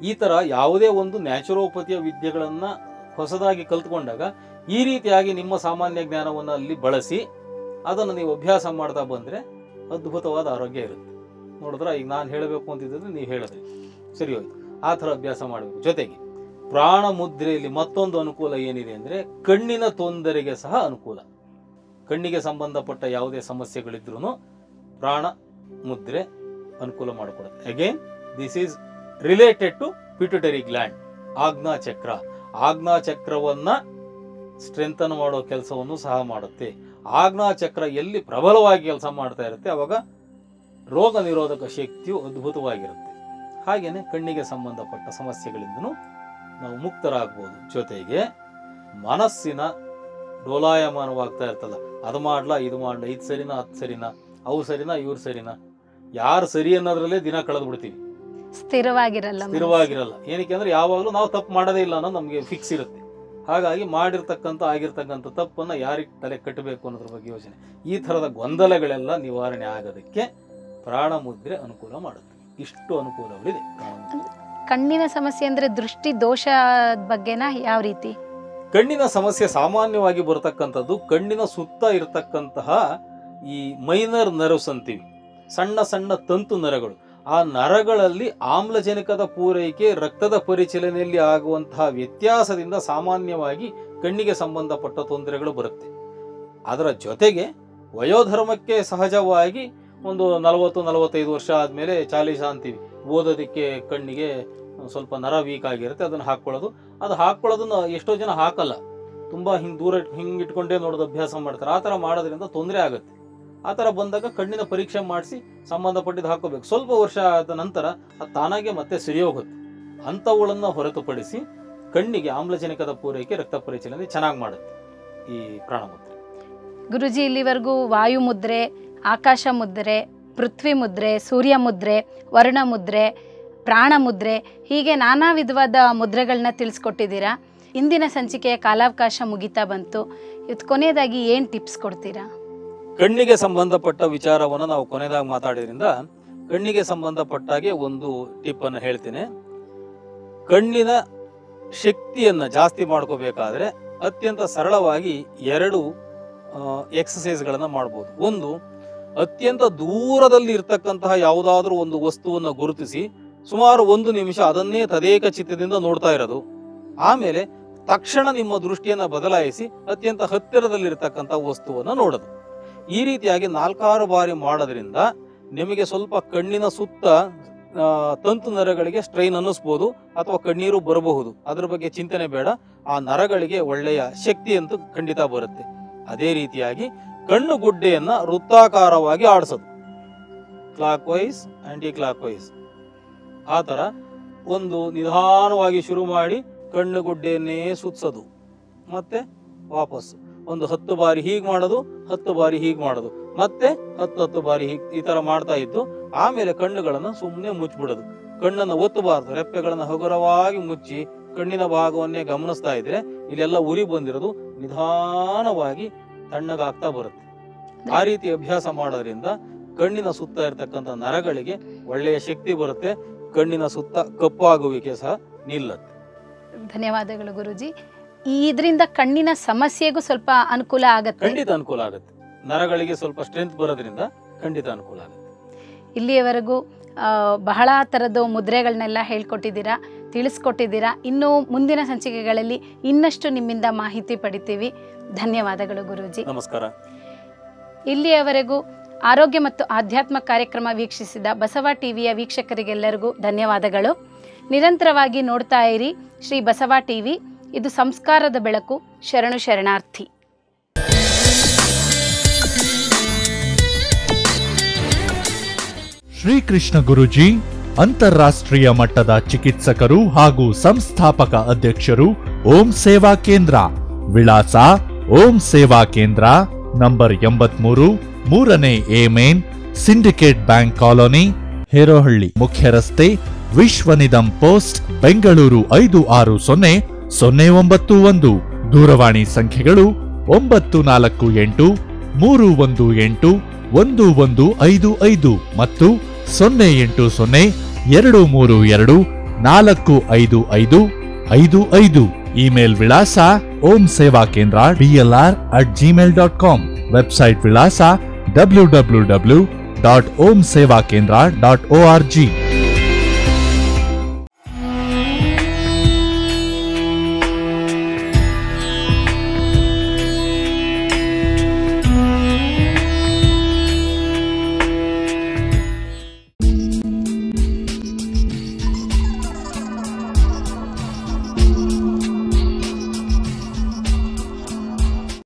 ಈ ಥರ ಯಾವುದೇ ಒಂದು ನ್ಯಾಚುರೋಪತಿಯ ವಿದ್ಯೆಗಳನ್ನು ಹೊಸದಾಗಿ ಕಲ್ತ್ಕೊಂಡಾಗ ಈ ರೀತಿಯಾಗಿ ನಿಮ್ಮ ಸಾಮಾನ್ಯ ಜ್ಞಾನವನ್ನು ಅಲ್ಲಿ ಬಳಸಿ ಅದನ್ನು ನೀವು ಅಭ್ಯಾಸ ಮಾಡ್ತಾ ಬಂದರೆ ಅದ್ಭುತವಾದ ಆರೋಗ್ಯ ಇರುತ್ತೆ ನೋಡಿದ್ರೆ ಈಗ ನಾನು ಹೇಳಬೇಕು ಅಂತಿದ್ದರೆ ನೀವು ಹೇಳಿದ್ರಿ ಸರಿ ಹೋಯ್ತು ಆ ಥರ ಅಭ್ಯಾಸ ಮಾಡಬೇಕು ಜೊತೆಗೆ ಪ್ರಾಣ ಮುದ್ರೆಯಲ್ಲಿ ಮತ್ತೊಂದು ಅನುಕೂಲ ಏನಿದೆ ಅಂದರೆ ಕಣ್ಣಿನ ತೊಂದರೆಗೆ ಸಹ ಅನುಕೂಲ ಕಣ್ಣಿಗೆ ಸಂಬಂಧಪಟ್ಟ ಯಾವುದೇ ಸಮಸ್ಯೆಗಳಿದ್ರೂ ಪ್ರಾಣ ಮುದ್ರೆ ಅನುಕೂಲ ಮಾಡಿಕೊಡುತ್ತೆ again this is related to pituitary gland ಆಜ್ಞಾ ಚಕ್ರ ಆಜ್ಞಾ ಚಕ್ರವನ್ನ ಸ್ಟ್ರೆಂಥನ್ ಮಾಡೋ ಕೆಲಸವನ್ನು ಸಹ ಮಾಡುತ್ತೆ ಆಜ್ಞಾ ಚಕ್ರ ಎಲ್ಲಿ ಪ್ರಬಲವಾಗಿ ಕೆಲಸ ಮಾಡ್ತಾ ಇರುತ್ತೆ ಅವಾಗ ರೋಗ ನಿರೋಧಕ ಶಕ್ತಿಯು ಅದ್ಭುತವಾಗಿರುತ್ತೆ ಹಾಗೇನೆ ಕಣ್ಣಿಗೆ ಸಂಬಂಧಪಟ್ಟ ಸಮಸ್ಯೆಗಳಿಂದನೂ ನಾವು ಮುಕ್ತರಾಗ್ಬೋದು ಜೊತೆಗೆ ಮನಸ್ಸಿನ ಡೋಲಾಯಮಾನವಾಗ್ತಾ ಇರ್ತಲ್ಲ ಅದು ಮಾಡ್ಲಾ ಇದು ಮಾಡ್ಲಾ ಇದು ಸರಿನಾ ಅದು ಸರಿನಾ ಅವು ಸರಿನಾ ಇವ್ರು ಸರಿನಾ ಯಾರು ಸರಿ ಅನ್ನೋದ್ರಲ್ಲೇ ದಿನ ಕಳೆದು ಬಿಡ್ತೀವಿ ಸ್ಥಿರವಾಗಿರಲ್ಲ ಮನಸ್ಸು. ಸ್ಥಿರವಾಗಿರಲ್ಲ ಏನಕ್ಕೆ ಅಂದ್ರೆ ಯಾವಾಗಲೂ ನಾವು ತಪ್ಪು ಮಾಡೋದೇ ಇಲ್ಲ ಅನ್ನೋದು ನಮಗೆ ಫಿಕ್ಸ್ ಇರುತ್ತೆ ಹಾಗಾಗಿ ಮಾಡಿರ್ತಕ್ಕಂಥ ಆಗಿರ್ತಕ್ಕಂಥ ತಪ್ಪನ್ನ ಯಾರಿಗೆ ತಲೆ ಕಟ್ಟಬೇಕು ಅನ್ನೋದ್ರ ಬಗ್ಗೆ ಯೋಚನೆ ಈ ಥರದ ಗೊಂದಲಗಳೆಲ್ಲ ನಿವಾರಣೆ ಆಗೋದಕ್ಕೆ ಪ್ರಾಣ ಮುದ್ರೆ ಅನುಕೂಲ ಮಾಡುತ್ತೆ ಇಷ್ಟು ಅನುಕೂಲಗಳಿದೆ ಪ್ರಾಣ ಮುದ್ರೆ. ಕಣ್ಣಿನ ಸಮಸ್ಯೆ ಅಂದ್ರೆ ದೃಷ್ಟಿ ದೋಷ ಬಗ್ಗೆನಾ ಯಾವ ರೀತಿ ಕಣ್ಣಿನ ಸಮಸ್ಯೆ ಸಾಮಾನ್ಯವಾಗಿ ಬರತಕ್ಕಂಥದ್ದು ಕಣ್ಣಿನ ಸುತ್ತ ಇರತಕ್ಕಂತಹ ಈ ಮೈನರ್ ನರ್ವ್ಸ್ ಅಂತೀವಿ ಸಣ್ಣ ಸಣ್ಣ ತಂತು ನರಗಳು ಆ ನರಗಳಲ್ಲಿ ಆಮ್ಲಜನಕದ ಪೂರೈಕೆ ರಕ್ತದ ಪರಿಚಲನೆಯಲ್ಲಿ ಆಗುವಂತಹ ವ್ಯತ್ಯಾಸದಿಂದ ಸಾಮಾನ್ಯವಾಗಿ ಕಣ್ಣಿಗೆ ಸಂಬಂಧಪಟ್ಟ ತೊಂದರೆಗಳು ಬರುತ್ತೆ ಅದರ ಜೊತೆಗೆ ವಯೋಧರ್ಮಕ್ಕೆ ಸಹಜವಾಗಿ ಒಂದು ನಲವತ್ತು ನಲವತ್ತೈದು ವರ್ಷ ಆದಮೇಲೆ ಚಾಲೀಸ ಅಂತೀವಿ ಓದೋದಕ್ಕೆ ಕಣ್ಣಿಗೆ ಸ್ವಲ್ಪ ನರ ವೀಕ್ ಆಗಿರುತ್ತೆ ಅದನ್ನು ಹಾಕ್ಕೊಳ್ಳೋದು ಅದು ಹಾಕ್ಕೊಳ್ಳೋದನ್ನ ಎಷ್ಟೋ ಜನ ಹಾಕಲ್ಲ ತುಂಬ ಹಿಂಗೆ ದೂರ ಹಿಂಗೆ ಇಟ್ಕೊಂಡೇ ನೋಡೋದು ಅಭ್ಯಾಸ ಮಾಡ್ತಾರೆ ಆ ಥರ ಮಾಡೋದ್ರಿಂದ ತೊಂದರೆ ಆಗುತ್ತೆ ಆ ಥರ ಬಂದಾಗ ಕಣ್ಣಿನ ಪರೀಕ್ಷೆ ಮಾಡಿಸಿ ಸಂಬಂಧಪಟ್ಟಿದ್ದು ಹಾಕೋಬೇಕು ಸ್ವಲ್ಪ ವರ್ಷ ಆದ ನಂತರ ಅದು ತಾನಾಗೆ ಮತ್ತೆ ಸರಿ ಹೋಗುತ್ತೆ ಅಂಥವುಗಳನ್ನು ಹೊರತುಪಡಿಸಿ ಕಣ್ಣಿಗೆ ಆಮ್ಲಜನಕದ ಪೂರೈಕೆ ರಕ್ತ ಪರಿಚಲನೆ ಚೆನ್ನಾಗಿ ಮಾಡುತ್ತೆ ಈ ಪ್ರಾಣಮುದ್ರೆ ಗುರುಜಿ ಇಲ್ಲಿವರೆಗೂ ವಾಯು ಮುದ್ರೆ ಆಕಾಶ ಮುದ್ರೆ ಪೃಥ್ವಿ ಮುದ್ರೆ ಸೂರ್ಯ ಮುದ್ರೆ ವರ್ಣ ಮುದ್ರೆ ಪ್ರಾಣ ಮುದ್ರೆ ಹೀಗೆ ನಾನಾ ವಿಧವಾದ ಮುದ್ರೆಗಳನ್ನ ತಿಳಿಸ್ಕೊಟ್ಟಿದ್ದೀರಾ ಇಂದಿನ ಸಂಚಿಕೆಯ ಕಾಲಾವಕಾಶ ಮುಗಿತಾ ಬಂತು ಇವತ್ತು ಕೊನೆಯದಾಗಿ ಏನು ಟಿಪ್ಸ್ ಕೊಡ್ತೀರಾ ಕಣ್ಣಿಗೆ ಸಂಬಂಧಪಟ್ಟ ವಿಚಾರವನ್ನು ನಾವು ಕೊನೆಯದಾಗಿ ಮಾತಾಡಿದ್ರಿಂದ ಕಣ್ಣಿಗೆ ಸಂಬಂಧಪಟ್ಟಾಗೆ ಒಂದು ಟಿಪ್ ಅನ್ನು ಹೇಳ್ತೇನೆ ಕಣ್ಣಿನ ಶಕ್ತಿಯನ್ನ ಜಾಸ್ತಿ ಮಾಡ್ಕೋಬೇಕಾದ್ರೆ ಅತ್ಯಂತ ಸರಳವಾಗಿ ಎರಡು ಎಕ್ಸಸೈಸ್ಗಳನ್ನು ಮಾಡ್ಬೋದು ಒಂದು ಅತ್ಯಂತ ದೂರದಲ್ಲಿ ಇರ್ತಕ್ಕಂತಹ ಯಾವುದಾದ್ರೂ ಒಂದು ವಸ್ತುವನ್ನು ಗುರುತಿಸಿ ಸುಮಾರು ಒಂದು ನಿಮಿಷ ಅದನ್ನೇ ತದೇಕ ಚಿತ್ತದಿಂದ ನೋಡ್ತಾ ಇರೋದು ಆಮೇಲೆ ತಕ್ಷಣ ನಿಮ್ಮ ದೃಷ್ಟಿಯನ್ನ ಬದಲಾಯಿಸಿ ಅತ್ಯಂತ ಹತ್ತಿರದಲ್ಲಿರ್ತಕ್ಕಂಥ ವಸ್ತುವನ್ನು ನೋಡೋದು ಈ ರೀತಿಯಾಗಿ ನಾಲ್ಕಾರು ಬಾರಿ ಮಾಡೋದ್ರಿಂದ ನಿಮಗೆ ಸ್ವಲ್ಪ ಕಣ್ಣಿನ ಸುತ್ತ ಆ, ತಂತು ನರಗಳಿಗೆ ಸ್ಟ್ರೈನ್ ಅನ್ನಿಸ್ಬೋದು ಅಥವಾ ಕಣ್ಣೀರು ಬರಬಹುದು ಅದ್ರ ಬಗ್ಗೆ ಚಿಂತನೆ ಬೇಡ ಆ ನರಗಳಿಗೆ ಒಳ್ಳೆಯ ಶಕ್ತಿ ಅಂತೂ ಖಂಡಿತ ಬರುತ್ತೆ ಅದೇ ರೀತಿಯಾಗಿ ಕಣ್ಣು ಗುಡ್ಡೆಯನ್ನ ವೃತ್ತಾಕಾರವಾಗಿ ಆಡಿಸೋದು clockwise anticlockwise ಆ ಥರ ಒಂದು ನಿಧಾನವಾಗಿ ಶುರು ಮಾಡಿ ಕಣ್ಣು ಗುಡ್ಡೆಯನ್ನೇ ಸುತ್ಸೋದು ಮತ್ತೆ ವಾಪಸ್ ಒಂದು ಹತ್ತು ಬಾರಿ ಹೀಗೆ ಮಾಡೋದು ಹತ್ತು ಬಾರಿ ಹೀಗೆ ಮಾಡೋದು ಮತ್ತೆ ಹತ್ತು ಹತ್ತು ಬಾರಿ ಹೀಗ್ ಈ ತರ ಮಾಡ್ತಾ ಇದ್ದು ಆಮೇಲೆ ಕಣ್ಣುಗಳನ್ನ ಸುಮ್ಮನೆ ಮುಚ್ಚಿಬಿಡೋದು ಕಣ್ಣನ್ನು ಒತ್ತಬಾರ್ದು ರೆಪ್ಪೆಗಳನ್ನ ಹಗುರವಾಗಿ ಮುಚ್ಚಿ ಕಣ್ಣಿನ ಭಾಗವನ್ನೇ ಗಮನಿಸ್ತಾ ಇದ್ರೆ ಇಲ್ಲೆಲ್ಲ ಉರಿ ಬಂದಿರೋದು ನಿಧಾನವಾಗಿ ತಣ್ಣಗಾಗ್ತಾ ಬರುತ್ತೆ ಆ ರೀತಿ ಅಭ್ಯಾಸ ಮಾಡೋದ್ರಿಂದ ಕಣ್ಣಿನ ಸುತ್ತ ಇರತಕ್ಕಂಥ ನರಗಳಿಗೆ ಒಳ್ಳೆಯ ಶಕ್ತಿ ಬರುತ್ತೆ ಕಣ್ಣಿನ ಸುತ್ತ ಕಪ್ಪಾಗುವಿಕೆ ಸಹ ನಿಲ್ಲುತ್ತೆ ಧನ್ಯವಾದಗಳು ಗುರುಜಿ ಇದರಿಂದ ಕಣ್ಣಿನ ಸಮಸ್ಯೆಗೂ ಸ್ವಲ್ಪ ಅನುಕೂಲ ಆಗತ್ತೆ ಖಂಡಿತ ಅನುಕೂಲ ಆಗುತ್ತೆ ನರಗಳಿಗೆ ಸ್ವಲ್ಪ ಸ್ಟ್ರೆಂತ್ ಬರೋದ್ರಿಂದ ಖಂಡಿತ ಅನುಕೂಲ ಆಗುತ್ತೆ ಇಲ್ಲಿಯವರೆಗೂ ಆ, ಬಹಳ ಥರದ್ದು ಮುದ್ರೆಗಳನ್ನೆಲ್ಲ ಹೇಳ್ಕೊಟ್ಟಿದ್ದೀರಾ ತಿಳಿಸ್ಕೊಟ್ಟಿದ್ದೀರಾ ಇನ್ನು ಮುಂದಿನ ಸಂಚಿಕೆಗಳಲ್ಲಿ ಇನ್ನಷ್ಟು ನಿಮ್ಮಿಂದ ಮಾಹಿತಿ ಪಡಿತೀವಿ ಧನ್ಯವಾದಗಳು ಗುರೂಜಿ ನಮಸ್ಕಾರ ಇಲ್ಲಿಯವರೆಗೂ ಆರೋಗ್ಯ ಮತ್ತು ಆಧ್ಯಾತ್ಮ ಕಾರ್ಯಕ್ರಮ ವೀಕ್ಷಿಸಿದ ಬಸವ ಟಿವಿಯ ವೀಕ್ಷಕರಿಗೆಲ್ಲರಿಗೂ ಧನ್ಯವಾದಗಳು ನಿರಂತರವಾಗಿ ನೋಡ್ತಾ ಇರಿ ಶ್ರೀ ಬಸವ ಟಿವಿ ಇದು ಸಂಸ್ಕಾರದ ಬೆಳಕು ಶರಣು ಶರಣಾರ್ಥಿ ಶ್ರೀಕೃಷ್ಣ ಗುರುಜಿ ಅಂತಾರಾಷ್ಟ್ರೀಯ ಮಟ್ಟದ ಚಿಕಿತ್ಸಕರು ಹಾಗೂ ಸಂಸ್ಥಾಪಕ ಅಧ್ಯಕ್ಷರು ಓಂ ಸೇವಾ ಕೇಂದ್ರ ವಿಳಾಸ ಓಂ ಸೇವಾ ಕೇಂದ್ರ ನಂಬರ್ ಎಂಬತ್ಮೂರು ಮೂರನೇ A main Syndicate bank colony Herohalli ಮುಖ್ಯ ರಸ್ತೆ ವಿಶ್ವನಿಧಂ ಪೋಸ್ಟ್ ಬೆಂಗಳೂರು ಐದು ಆರು ಸೊನ್ನೆ ಸೊನ್ನೆ ಒಂಬತ್ತು ಒಂದು ದೂರವಾಣಿ ಸಂಖ್ಯೆಗಳು ಒಂಬತ್ತು ನಾಲ್ಕು ಎಂಟು ಮೂರು ಒಂದು ಎಂಟು ಒಂದು ಒಂದು ಐದು ಐದು ಮತ್ತು ಸೊನ್ನೆ ಎಂಟು ಸೊನ್ನೆ ಎರಡು ಮೂರು ಎರಡು ನಾಲ್ಕು ಐದು ಐದು ಐದು ಐದು ಇಮೇಲ್ ವಿಳಾಸ Om Seva Kendra DLR at Gmail dot com website ವಿಳಾಸ W W W dot Om Seva Kendra dot O R G